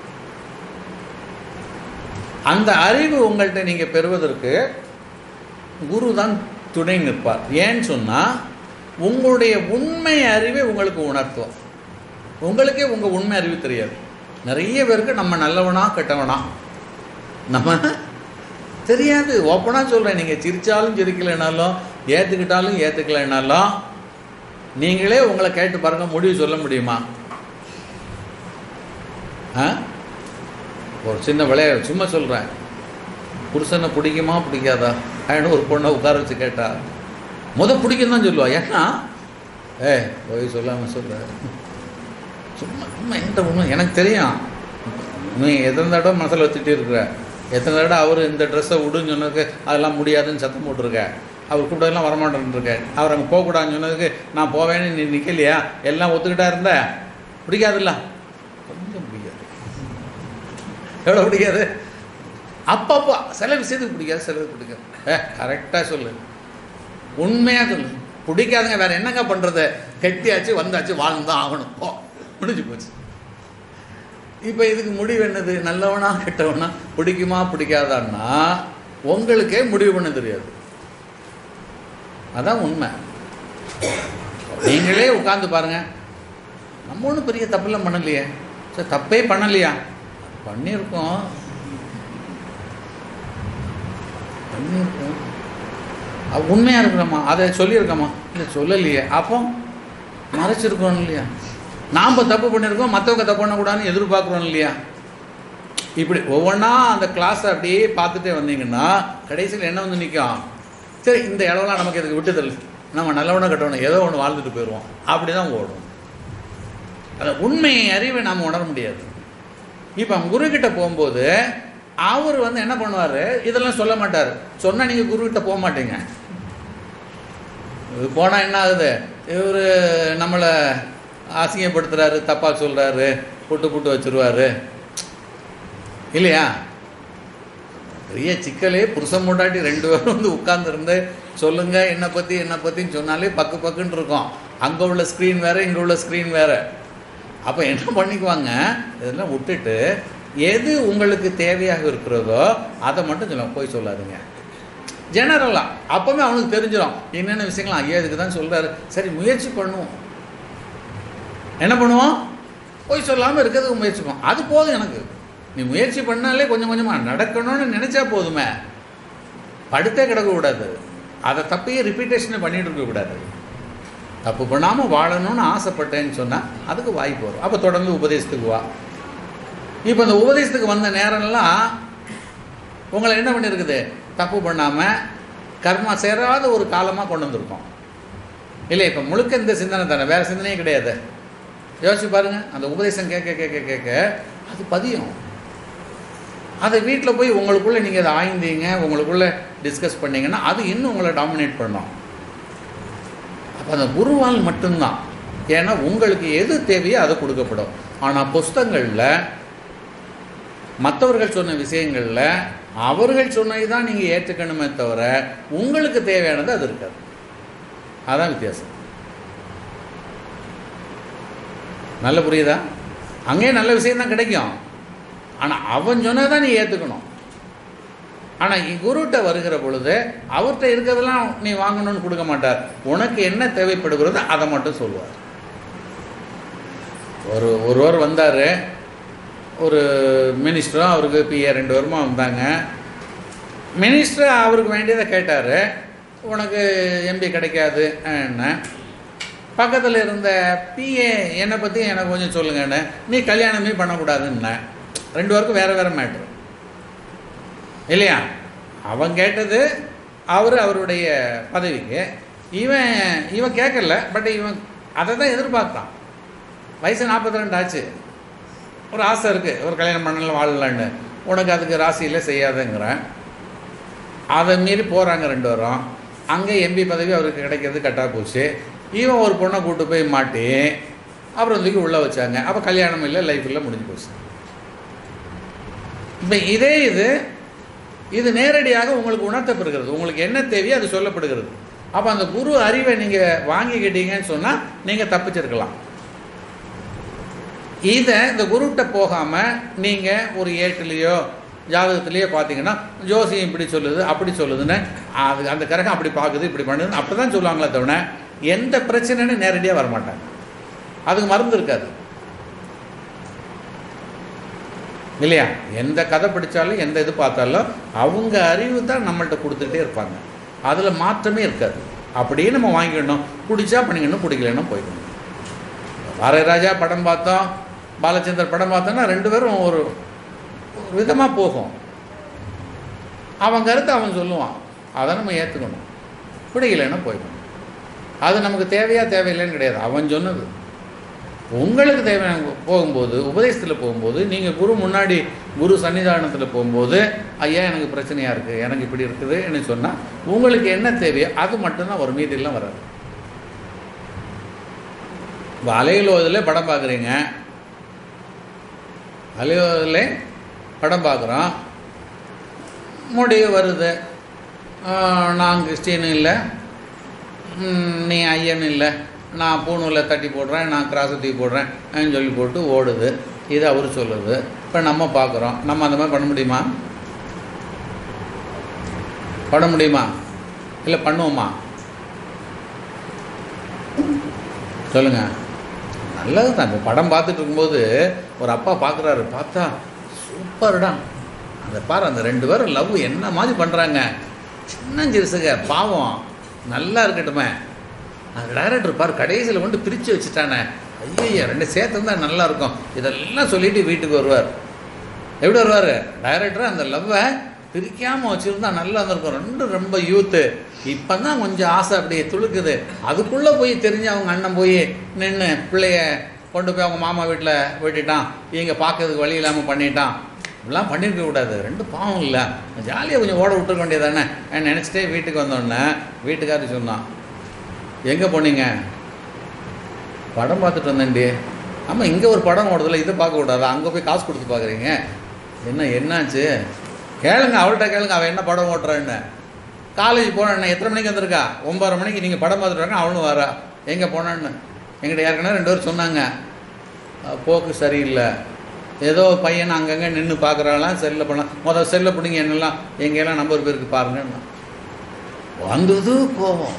அந்த அறிவு உங்கள்கிட்ட நீங்கள் பெறுவதற்கு குரு தான் துணை நிற்பார் ஏன்னு சொன்னால் உங்களுடைய உண்மை அறிவை உங்களுக்கு உணர்த்தும் உங்களுக்கே உங்கள் உண்மை அறிவு தெரியாது நிறைய பேருக்கு நம்ம நல்லவனா கெட்டவனா நம்ம தெரியாது ஓப்பனாக சொல்கிறேன் நீங்கள் சிரித்தாலும் சிரிக்கலைனாலும் ஏற்றுக்கிட்டாலும் ஏற்றுக்கலைனாலும் நீங்களே உங்களை கேட்டு பாருங்க முடிவு சொல்ல முடியுமா ஆ ஒரு சின்ன விளையாடு சும்மா சொல்கிறேன் புருஷனை பிடிக்குமா பிடிக்காதா அப்படின்னு ஒரு பொண்ணை உட்கார வச்சு கேட்டா முத பிடிக்கும் தான் சொல்லுவா ஏன்னா ஏ போய் சொல்லாமல் சொல்ல சும்மா சும்மா என்கிட்ட உண்மை எனக்கு தெரியும் நீ எத்தனை தடவை மனசில் வச்சுட்டு இருக்கிற எத்தனை தடவை அவர் இந்த ட்ரெஸ்ஸை விடுன்னு சொன்னதுக்கு அதெல்லாம் முடியாதுன்னு சத்தம் போட்டிருக்க அவர் கூப்பிட்டதெல்லாம் வரமாட்டேன்ருக்க அவர் அங்கே போகக்கூடாதுன்னு சொன்னதுக்கு நான் போவேன்னு நீ நிற்கலையா எல்லாம் ஒத்துக்கிட்டா இருந்த பிடிக்காதுல்ல கொஞ்சம் பிடிக்காது எவ்வளோ பிடிக்காது அப்பப்போ சில விஷயத்துக்கு பிடிக்காது சிலது பிடிக்காது ஏ கரெக்டாக சொல்லு உண்மையாக சொல்லு பிடிக்காதுங்க வேற என்னங்க பண்ணுறது கெட்டியாச்சு வந்தாச்சு வாழ்ந்தான் ஆகணும் ஓ முடிஞ்சு போச்சு இப்போ இதுக்கு முடிவு என்னது நல்லவனா கெட்டவனா பிடிக்குமா பிடிக்காதான்னா உங்களுக்கே முடிவு பண்ண தெரியாது அதான் உண்மை நீங்களே உட்காந்து பாருங்க நம்ம ஒன்றும் பெரிய தப்புலாம் பண்ணலையே சரி தப்பே பண்ணலையா பண்ணியிருக்கோம் பண்ணியிருக்கோம் அது உண்மையாக இருக்கிறோமா அதை சொல்லியிருக்கோமா இல்லை சொல்லலையே அப்போ மறைச்சிருக்கோம் இல்லையா நாம் தப்பு பண்ணியிருக்கோம் மற்றவங்க தப்பு பண்ணக்கூடாதுன்னு எதிர்பார்க்குறோம் இல்லையா இப்படி ஒவ்வொன்றா அந்த கிளாஸை அப்படியே பார்த்துட்டே வந்தீங்கன்னா கடைசியில் என்ன வந்து நிற்கும் சரி இந்த இடம்லாம் நமக்கு இதுக்கு விட்டுதல் நம்ம நல்லவனை கட்டணும் ஏதோ ஒன்று வாழ்ந்துட்டு போயிடுவோம் அப்படி தான் ஓடும் அந்த உண்மை அறிவை நாம் உணர முடியாது இப்போ குருக்கிட்ட போகும்போது அவர் வந்து என்ன பண்ணுவார் இதெல்லாம் சொல்ல மாட்டார் சொன்னால் நீங்கள் குருக்கிட்ட போக மாட்டீங்க இது போனால் என்ன ஆகுது இவர் நம்மளை அசிங்கப்படுத்துகிறாரு தப்பாக சொல்கிறாரு புட்டு புட்டு வச்சுருவாரு இல்லையா பெரிய சிக்கலே புருஷன் முட்டாட்டி ரெண்டு பேரும் வந்து உட்கார்ந்துருந்து சொல்லுங்க என்னை பற்றி என்னை பற்றின்னு சொன்னாலே பக்கு பக்குன்னு இருக்கும் அங்கே உள்ள ஸ்க்ரீன் வேறு இங்கே உள்ள ஸ்க்ரீன் வேறு அப்போ என்ன பண்ணிக்குவாங்க இதெல்லாம் விட்டுட்டு எது உங்களுக்கு தேவையாக இருக்கிறதோ அதை மட்டும் சொல்லுவாங்க போய் சொல்லாதுங்க ஜெனரலாக அப்போவே அவனுக்கு தெரிஞ்சிடும் என்னென்ன விஷயங்கள் ஐயா இதுக்கு தான் சொல்கிறாரு சரி முயற்சி பண்ணுவோம் என்ன பண்ணுவோம் போய் சொல்லாமல் இருக்கிறதுக்கு முயற்சி பண்ணுவோம் அது போதும் எனக்கு நீ முயற்சி பண்ணாலே கொஞ்சம் கொஞ்சமாக நடக்கணும்னு நினச்சா போதுமே படுத்தே கிடக்கக்கூடாது அதை தப்பையே ரிப்பீட்டேஷனை பண்ணிட்டு இருக்கக்கூடாது தப்பு பண்ணாமல் வாழணும்னு ஆசைப்பட்டேன்னு சொன்னால் அதுக்கு வாய்ப்பு வரும் அப்போ தொடர்ந்து உபதேசத்துக்கு வா இப்போ இந்த உபதேசத்துக்கு வந்த நேரம்லாம் உங்களை என்ன பண்ணியிருக்குது தப்பு பண்ணாமல் கர்மா சேராத ஒரு காலமாக கொண்டு வந்திருக்கோம் இல்லை இப்போ முழுக்க இந்த சிந்தனை தானே வேறு சிந்தனையே கிடையாது யோசிச்சு பாருங்கள் அந்த உபதேசம் கேட்க கேட்க கேட்க அது பதியும் அதை வீட்டில் போய் உங்களுக்குள்ளே நீங்கள் அதை ஆய்ந்தீங்க உங்களுக்குள்ளே டிஸ்கஸ் பண்ணீங்கன்னா அது இன்னும் உங்களை டாமினேட் பண்ணும் அப்போ அந்த குருவால் மட்டும்தான் ஏன்னா உங்களுக்கு எது தேவையோ அது கொடுக்கப்படும் ஆனால் புஸ்தங்களில் மற்றவர்கள் சொன்ன விஷயங்களில் அவர்கள் சொன்னதை தான் நீங்கள் ஏற்றுக்கணுமே தவிர உங்களுக்கு தேவையானது அது இருக்காது அதான் வித்தியாசம் நல்ல புரியுதா அங்கேயே நல்ல விஷயம் தான் கிடைக்கும் ஆனால் அவன் சொன்னதை தான் நீ ஏற்றுக்கணும் ஆனால் குருகிட்ட வருகிற பொழுது அவர்கிட்ட இருக்கிறதெல்லாம் நீ வாங்கணும்னு கொடுக்க மாட்டார் உனக்கு என்ன தேவைப்படுகிறதோ அதை மட்டும் சொல்லுவார் ஒரு ஒருவர் வந்தார் ஒரு மினிஸ்டரும் அவருக்கு பிஏ ரெண்டு வருமா வந்தாங்க மினிஸ்டர் அவருக்கு வேண்டியதை கேட்டார் உனக்கு எம்பி கிடைக்காது என்ன பக்கத்தில் இருந்த பிஏ என்னை பற்றி எனக்கு கொஞ்சம் சொல்லுங்கன்னு நீ கல்யாணமே பண்ணக்கூடாதுன்ன ரெண்டு பேருக்கும் வேறு வேறு மேட்ரு இல்லையா அவன் கேட்டது அவர் அவருடைய பதவிக்கு இவன் இவன் கேட்கல பட் இவன் அதை தான் எதிர்பார்த்தான் வயசு நாற்பத்தி ரெண்டு ஆச்சு ஒரு ஆசை இருக்குது ஒரு கல்யாணம் பண்ணல வாழலான்னு உனக்கு அதுக்கு ராசியில் செய்யாதுங்கிறேன் அதை மீறி போகிறாங்க ரெண்டு பேரும் அங்கே எம்பி பதவி அவருக்கு கிடைக்கிறது கட்டாக போச்சு இவன் ஒரு பொண்ணை கூட்டு போய் மாட்டி அப்புறம் தூக்கி உள்ளே வச்சாங்க அப்போ கல்யாணம் இல்லை லைஃப் இல்லை முடிஞ்சு போச்சு இப்போ இதே இது இது நேரடியாக உங்களுக்கு உணர்த்தப்படுகிறது உங்களுக்கு என்ன தேவையோ அது சொல்லப்படுகிறது அப்போ அந்த குரு அறிவை நீங்கள் வாங்கிக்கிட்டீங்கன்னு சொன்னால் நீங்கள் தப்பிச்சிருக்கலாம் இதை இந்த குருகிட்ட போகாமல் நீங்கள் ஒரு ஏட்டுலேயோ ஜாதகத்திலேயோ பார்த்தீங்கன்னா ஜோசியம் இப்படி சொல்லுது அப்படி சொல்லுதுன்னு அது அந்த கிரகம் அப்படி பார்க்குது இப்படி பண்ணுது அப்படி தான் சொல்லுவாங்களே தவிர எந்த பிரச்சனைன்னு நேரடியாக வரமாட்டாங்க அதுக்கு மருந்து இருக்காது இல்லையா எந்த கதை படித்தாலும் எந்த இது பார்த்தாலும் அவங்க அறிவு தான் நம்மள்ட்ட கொடுத்துட்டே இருப்பாங்க அதில் மாற்றமே இருக்காது அப்படியே நம்ம வாங்கிக்கணும் பிடிச்சா பண்ணிக்கணும் பிடிக்கலன்னா போய்க்கணும் பாரதிராஜா படம் பார்த்தோம் பாலச்சந்தர் படம் பார்த்தோன்னா ரெண்டு பேரும் ஒரு ஒரு விதமாக போகும் அவன் கருத்தை அவன் சொல்லுவான் அதை நம்ம ஏற்றுக்கணும் பிடிக்கலைன்னா போய்க்கணும் அது நமக்கு தேவையா தேவையில்லைன்னு கிடையாது அவன் சொன்னது உங்களுக்கு தேவையான போகும்போது உபதேசத்தில் போகும்போது நீங்கள் குரு முன்னாடி குரு சன்னிதானத்தில் போகும்போது ஐயா எனக்கு பிரச்சனையாக இருக்குது எனக்கு இப்படி இருக்குதுன்னு சொன்னால் உங்களுக்கு என்ன தேவையோ அது மட்டும்தான் ஒரு மீதியெல்லாம் வராது இப்போ அலையிலோதில் படம் பார்க்குறீங்க அலையோதில் படம் பார்க்குறோம் முடிவு வருது ஆஹ், நான் கிறிஸ்டின் இல்லை ம், நீ ஐயன் இல்லை நான் பூணூலில் தட்டி போடுறேன் நான் கிராஸை தூக்கி போடுறேன் அப்படின்னு சொல்லி போட்டு ஓடுது இது அவர் சொல்லுது இப்போ நம்ம பார்க்குறோம் நம்ம அந்த மாதிரி பண்ண முடியுமா பண்ண முடியுமா இல்லை பண்ணுவோமா சொல்லுங்க நல்லது தான் இப்போ படம் பார்த்துட்டு இருக்கும்போது ஒரு அப்பா பார்க்குறாரு பார்த்தா சூப்பர்டா அந்த பாரு அந்த ரெண்டு பேரும் லவ் என்ன மாதிரி பண்ணுறாங்க சின்ன சிறுசுங்க பாவம் நல்லா இருக்கட்டுமே அந்த டைரக்டர் பாரு கடைசியில் கொண்டு பிரித்து வச்சுட்டானே ஐயய்யா ரெண்டு சேர்த்து தான் நல்லா இருக்கும் இதெல்லாம் சொல்லிட்டு வீட்டுக்கு வருவார் எப்படி வருவார் டைரக்டர் அந்த லவ்வை பிரிக்காமல் வச்சுருந்தா நல்லா இருந்திருக்கும் ரெண்டும் ரொம்ப யூத்து இப்போ தான் கொஞ்சம் ஆசை அப்படியே துளுக்குது அதுக்குள்ளே போய் தெரிஞ்சு அவங்க அண்ணன் போய் நின்று பிள்ளைய கொண்டு போய் அவங்க மாமா வீட்டில் விட்டுட்டான் இங்கே பார்க்கறதுக்கு வழி இல்லாமல் பண்ணிட்டான் இப்படிலாம் பண்ணியிருக்க கூடாது ரெண்டு பாவம் இல்லை ஜாலியாக கொஞ்சம் ஓட விட்டுருக்க வேண்டியதானே நினச்சிட்டே வீட்டுக்கு வந்தோடனே வீட்டுக்காரர் சொன்னான் எங்கே போனீங்க படம் பார்த்துட்டு வந்தேன்டி ஆமாம் இங்கே ஒரு படம் ஓடுதில்ல இதை பார்க்க கூடாது அங்கே போய் காசு கொடுத்து பார்க்குறீங்க என்ன என்னாச்சு கேளுங்க அவள்கிட்ட கேளுங்க அவள் என்ன படம் ஓட்டுறான்னு காலேஜ் போனேன் எத்தனை மணிக்கு வந்திருக்கா ஒன்பதரை மணிக்கு நீங்கள் படம் பார்த்துட்டு வாங்க அவளும் வரா எங்கே போனான்னு எங்கிட்ட ஏற்கனவே ரெண்டு பேரும் சொன்னாங்க அஹ், போக்கு சரியில்லை ஏதோ பையன் அங்கங்கே நின்று பார்க்குறாலாம் செல்லில் பண்ணலாம் முதல் செல்லை பிடிங்க என்னெல்லாம் எங்கெல்லாம் நம்பர் பேருக்கு பாருங்கன்னா வந்தது கோவம்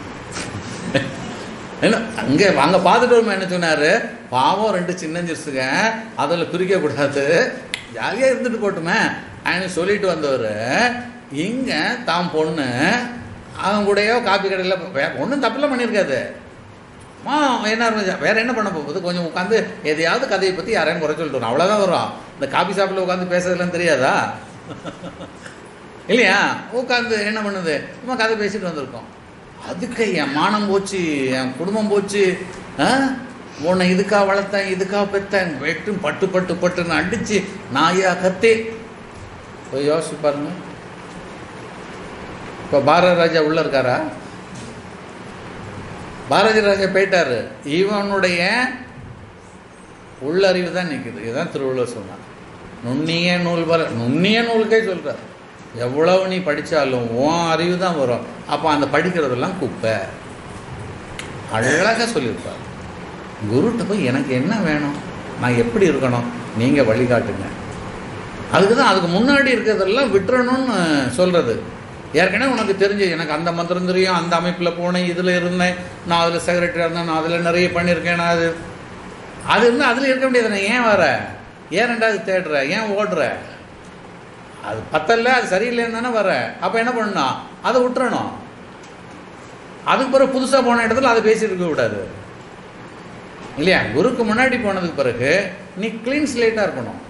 என்ன அங்கே அங்கே பார்த்துட்டு வருமா என்ன சொன்னார் பாவம் ரெண்டு சின்ன சிறுசுங்க அதில் பிரிக்கக்கூடாது ஜாலியாக இருந்துட்டு போட்டுமே அப்படின்னு சொல்லிட்டு வந்தவர் இங்கே தாம் பொண்ணு அவன் கூடயோ காப்பி கடையில் ஒன்றும் தப்பெல்லாம் பண்ணியிருக்காது மா என்ன இருந்துச்சு வேற என்ன பண்ண போகுது கொஞ்சம் உட்காந்து எதையாவது கதையை பற்றி யாரையும் குறை சொல்லிட்டு வரும் அவ்வளோதான் வரும் இந்த காபி ஷாப்பில் உட்காந்து பேசுறதுலாம் தெரியாதா இல்லையா உட்காந்து என்ன பண்ணுது சும்மா கதை பேசிட்டு வந்திருக்கோம் அதுக்கு என் மானம் போச்சு என் குடும்பம் போச்சு ஆ உன்னை இதுக்கா வளர்த்தேன் இதுக்கா பெத்தேன் வெட்டும் பட்டு பட்டு பட்டுன்னு அடிச்சு நாயா கத்தி போய் யோசிச்சு பாருங்க இப்போ பாரத ராஜா உள்ள இருக்காரா பாரதி ராஜா போயிட்டாரு இவனுடைய உள்ளறிவு தான் நிற்குது இதுதான் திருவள்ளுவர் சொன்னார் நுண்ணிய நூல் வர நுண்ணிய நூலுக்கே சொல்கிறார் எவ்வளவு நீ படித்தாலும் உன் அறிவு தான் வரும் அப்போ அந்த படிக்கிறதெல்லாம் குப்பை அழகாக சொல்லியிருப்பார் குருட்ட போய் எனக்கு என்ன வேணும் நான் எப்படி இருக்கணும் நீங்கள் வழிகாட்டுங்க அதுக்கு தான் அதுக்கு முன்னாடி இருக்கிறதெல்லாம் விட்டுறணும்னு சொல்கிறது ஏற்கனவே உனக்கு தெரிஞ்சு எனக்கு அந்த மந்திரம் தெரியும் அந்த அமைப்பில் போனேன் இதில் இருந்தேன் நான் அதில் செக்ரட்டரியாக இருந்தேன் நான் அதில் நிறைய பண்ணியிருக்கேன் நான் அது அது இருந்தால் அதில் இருக்க முடியாது நான் ஏன் வர ஏன் ரெண்டாவது தேடுற ஏன் ஓடுற அது பத்தல்ல அது சரியில்லைன்னு தானே வர அப்போ என்ன பண்ணணும் அதை விட்டுறணும் அதுக்கு பிறகு புதுசாக போன இடத்துல அதை பேசிட்டு இருக்க கூடாது இல்லையா குருக்கு முன்னாடி போனதுக்கு பிறகு நீ க்ளீன் ஸ்லேட்டாக இருக்கணும்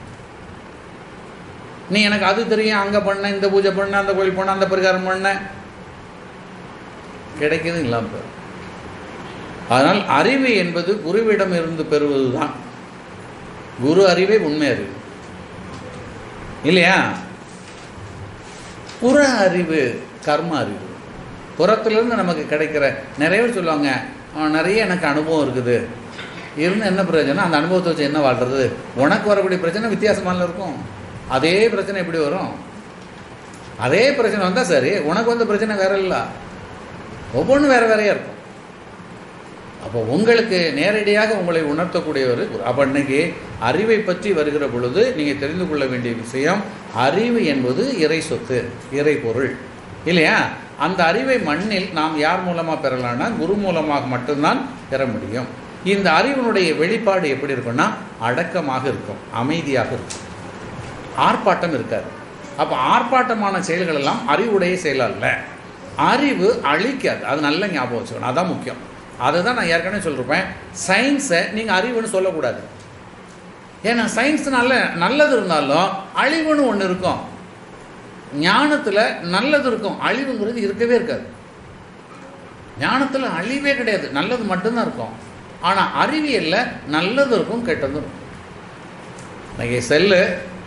நீ எனக்கு அது தெரியும் அங்கே பண்ண இந்த பூஜை பண்ண அந்த கோயில் போன அந்த பரிகாரம் பண்ண கிடைக்கிறது இல்லாமல் போயிடும் அதனால் அறிவு என்பது குருவிடம் இருந்து பெறுவது தான் குரு அறிவே உண்மை அறிவு இல்லையா புற அறிவு கர்ம அறிவு புறத்துலேருந்து நமக்கு கிடைக்கிற நிறைய பேர் சொல்லுவாங்க "ஆ, நிறைய எனக்கு அனுபவம் இருக்குது இருந்து என்ன பிரயோஜனம் அந்த அனுபவத்தை வச்சு என்ன வாழ்றது உனக்கு வரக்கூடிய பிரச்சனை வித்தியாசமான இருக்கும் அதே பிரச்சனை எப்படி வரும் அதே பிரச்சனை வந்தால் சரி உனக்கு வந்த பிரச்சனை வேற இல்லை ஒவ்வொன்றும் வேற வேறையாக இருக்கும் அப்போ உங்களுக்கு நேரடியாக உங்களை உணர்த்தக்கூடியவர் குரு. அப்போ இன்னைக்கு அறிவை பற்றி வருகிற பொழுது நீங்கள் தெரிந்து கொள்ள வேண்டிய விஷயம் அறிவு என்பது இறை சொத்து இறை பொருள் இல்லையா அந்த அறிவை மண்ணில் நாம் யார் மூலமாக பெறலாம்னா குரு மூலமாக மட்டும்தான் பெற முடியும் இந்த அறிவினுடைய வெளிப்பாடு எப்படி இருக்கும்னா அடக்கமாக இருக்கும் அமைதியாக இருக்கும் ஆர்ப்பாட்டம் இருக்காது அப்போ ஆர்ப்பாட்டமான செயல்கள் எல்லாம் அறிவுடைய செயல் அல்ல அறிவு அழிக்காது அது நல்ல ஞாபகம் வச்சுக்கணும் அதான் முக்கியம் அதை தான் நான் ஏற்கனவே சொல்லியிருப்பேன் சயின்ஸை நீங்கள் அறிவுன்னு சொல்லக்கூடாது ஏன்னா சயின்ஸ்னால நல்லது இருந்தாலும் அழிவுன்னு ஒன்று இருக்கும் ஞானத்தில் நல்லது இருக்கும் அழிவுங்கிறது இருக்கவே இருக்காது ஞானத்தில் அழிவே கிடையாது நல்லது மட்டும்தான் இருக்கும் ஆனால் அறிவியலில் நல்லது இருக்கும் கெட்டதும் இருக்கும் இன்னைக்கு cell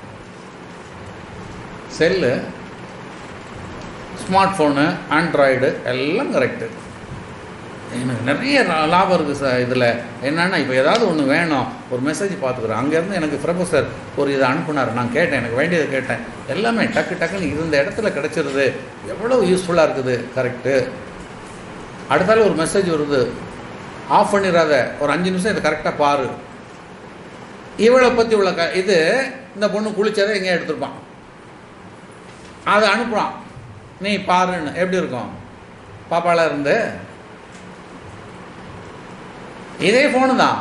cell smart phone android எல்லாம் கரெக்டு எனக்கு நிறைய லா- லாபம் இருக்குது சார் இதில் என்னென்னா இப்போ ஏதாவது ஒன்று வேணும் ஒரு மெசேஜ் பார்த்துக்குறேன் அங்கேருந்து எனக்கு ப்ரொஃபஸர் ஒரு இதை அனுப்புனார் நான் கேட்டேன் எனக்கு வேண்டியதை கேட்டேன் எல்லாமே டக்கு டக்குன்னு இருந்த இடத்துல கிடச்சிருது எவ்வளோ யூஸ்ஃபுல்லாக இருக்குது கரெக்டு அடுத்தால ஒரு மெசேஜ் வருது ஆஃப் பண்ணிடாத ஒரு அஞ்சு நிமிஷம் இதை கரெக்டாக பாரு இவளை பற்றி உள்ள க இது இந்த பொண்ணு குளிச்சதை எங்கேயும் எடுத்திருப்பான் அதை அனுப்புகிறான் நீ பாருன்னு எப்படி இருக்கும் பாப்பால இருந்து இதே ஃபோனு தான்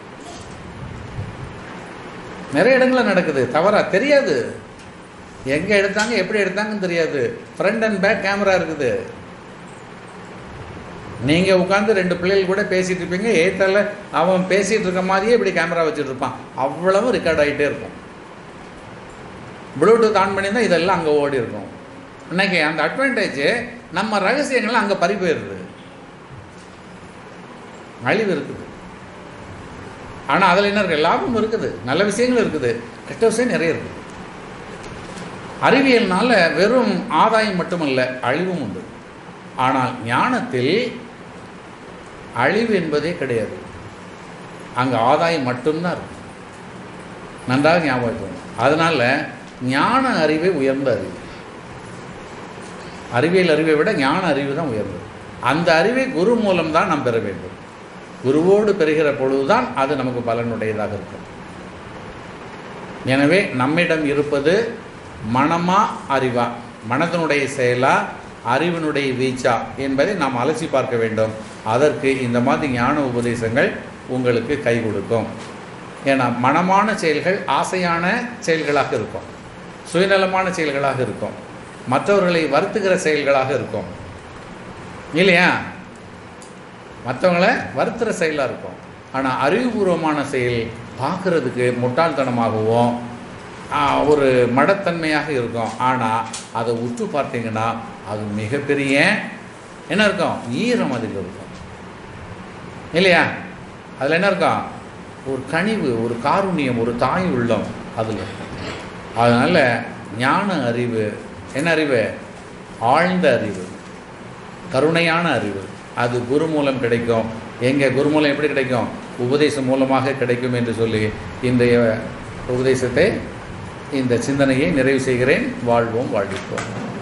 நிறைய இடங்களில் நடக்குது தவறா தெரியாது எங்கே எடுத்தாங்க எப்படி எடுத்தாங்கன்னு தெரியாது ஃப்ரண்ட் அண்ட் பேக் கேமரா இருக்குது நீங்கள் உட்காந்து ரெண்டு பிள்ளைகள் கூட பேசிகிட்டு இருப்பீங்க ஏத்தால அவன் பேசிகிட்டு இருக்க மாதிரியே இப்படி கேமரா வச்சுட்டு இருப்பான் அவ்வளவும் ரெக்கார்ட் ஆகிட்டே இருக்கும் ப்ளூடூத் ஆன் பண்ணி தான் இதெல்லாம் அங்கே ஓடி இருக்கும் இன்னைக்கு அந்த அட்வான்டேஜ் நம்ம ரகசியங்கள்லாம் அங்கே பறி போயிடுது அழிவு இருக்குது ஆனால் அதில் என்ன இருக்குது லாபம் இருக்குது நல்ல விஷயங்கள் இருக்குது கெட்ட விஷயம் நிறைய இருக்குது அறிவியல்னால வெறும் ஆதாயம் மட்டுமல்ல அழிவும் உண்டு ஆனால் ஞானத்தில் அழிவு என்பதே கிடையாது அங்கே ஆதாயம் மட்டும்தான் இருக்கு நன்றாக ஞாபகம் வைக்கணும் அதனால் ஞான அறிவே உயர்ந்த அறிவு அறிவியல் அறிவை விட ஞான அறிவு தான் உயர்ந்தது அந்த அறிவை குரு மூலம் தான் நாம் பெற வேண்டும் குருவோடு பெறுகிற பொழுதுதான் அது நமக்கு பலனுடையதாக இருக்கும் எனவே நம்மிடம் இருப்பது மனமா அறிவா மனதனுடைய செயலா அறிவினுடைய வீச்சா என்பதை நாம் அலசி பார்க்க வேண்டும் அதற்கு இந்த மாதிரி ஞான உபதேசங்கள் உங்களுக்கு கை கொடுக்கும் ஏன்னா மனமான செயல்கள் ஆசையான செயல்களாக இருக்கும் சுயநலமான செயல்களாக இருக்கும் மற்றவர்களை வருத்துகிற செயல்களாக இருக்கும் இல்லையா மற்றவங்கள வருத்துகிற செயலாக இருக்கும் ஆனால் அறிவுபூர்வமான செயல் பார்க்குறதுக்கு முட்டாள்தனமாகவும் ஆ, ஒரு மடத்தன்மையாக இருக்கும் ஆனால் அதை உற்று பார்த்தீங்கன்னா அது மிகப்பெரிய என்ன இருக்கும் ஈரம் அதில் இருக்கும் இல்லையா அதில் என்ன இருக்கும் ஒரு கனிவு ஒரு காருண்யம் ஒரு தாய் உள்ளம் அதில் இருக்கும் அதனால் ஞான அறிவு என்ன அறிவு ஆழ்ந்த அறிவு கருணையான அறிவு அது குரு மூலம் கிடைக்கும் எங்கே குரு மூலம் எப்படி கிடைக்கும் உபதேசம் மூலமாக கிடைக்கும் என்று சொல்லி இன்றைய உபதேசத்தை இந்த சிந்தனையை நிறைவு செய்கிறேன் வாழ்வோம் வாழ்விப்போம்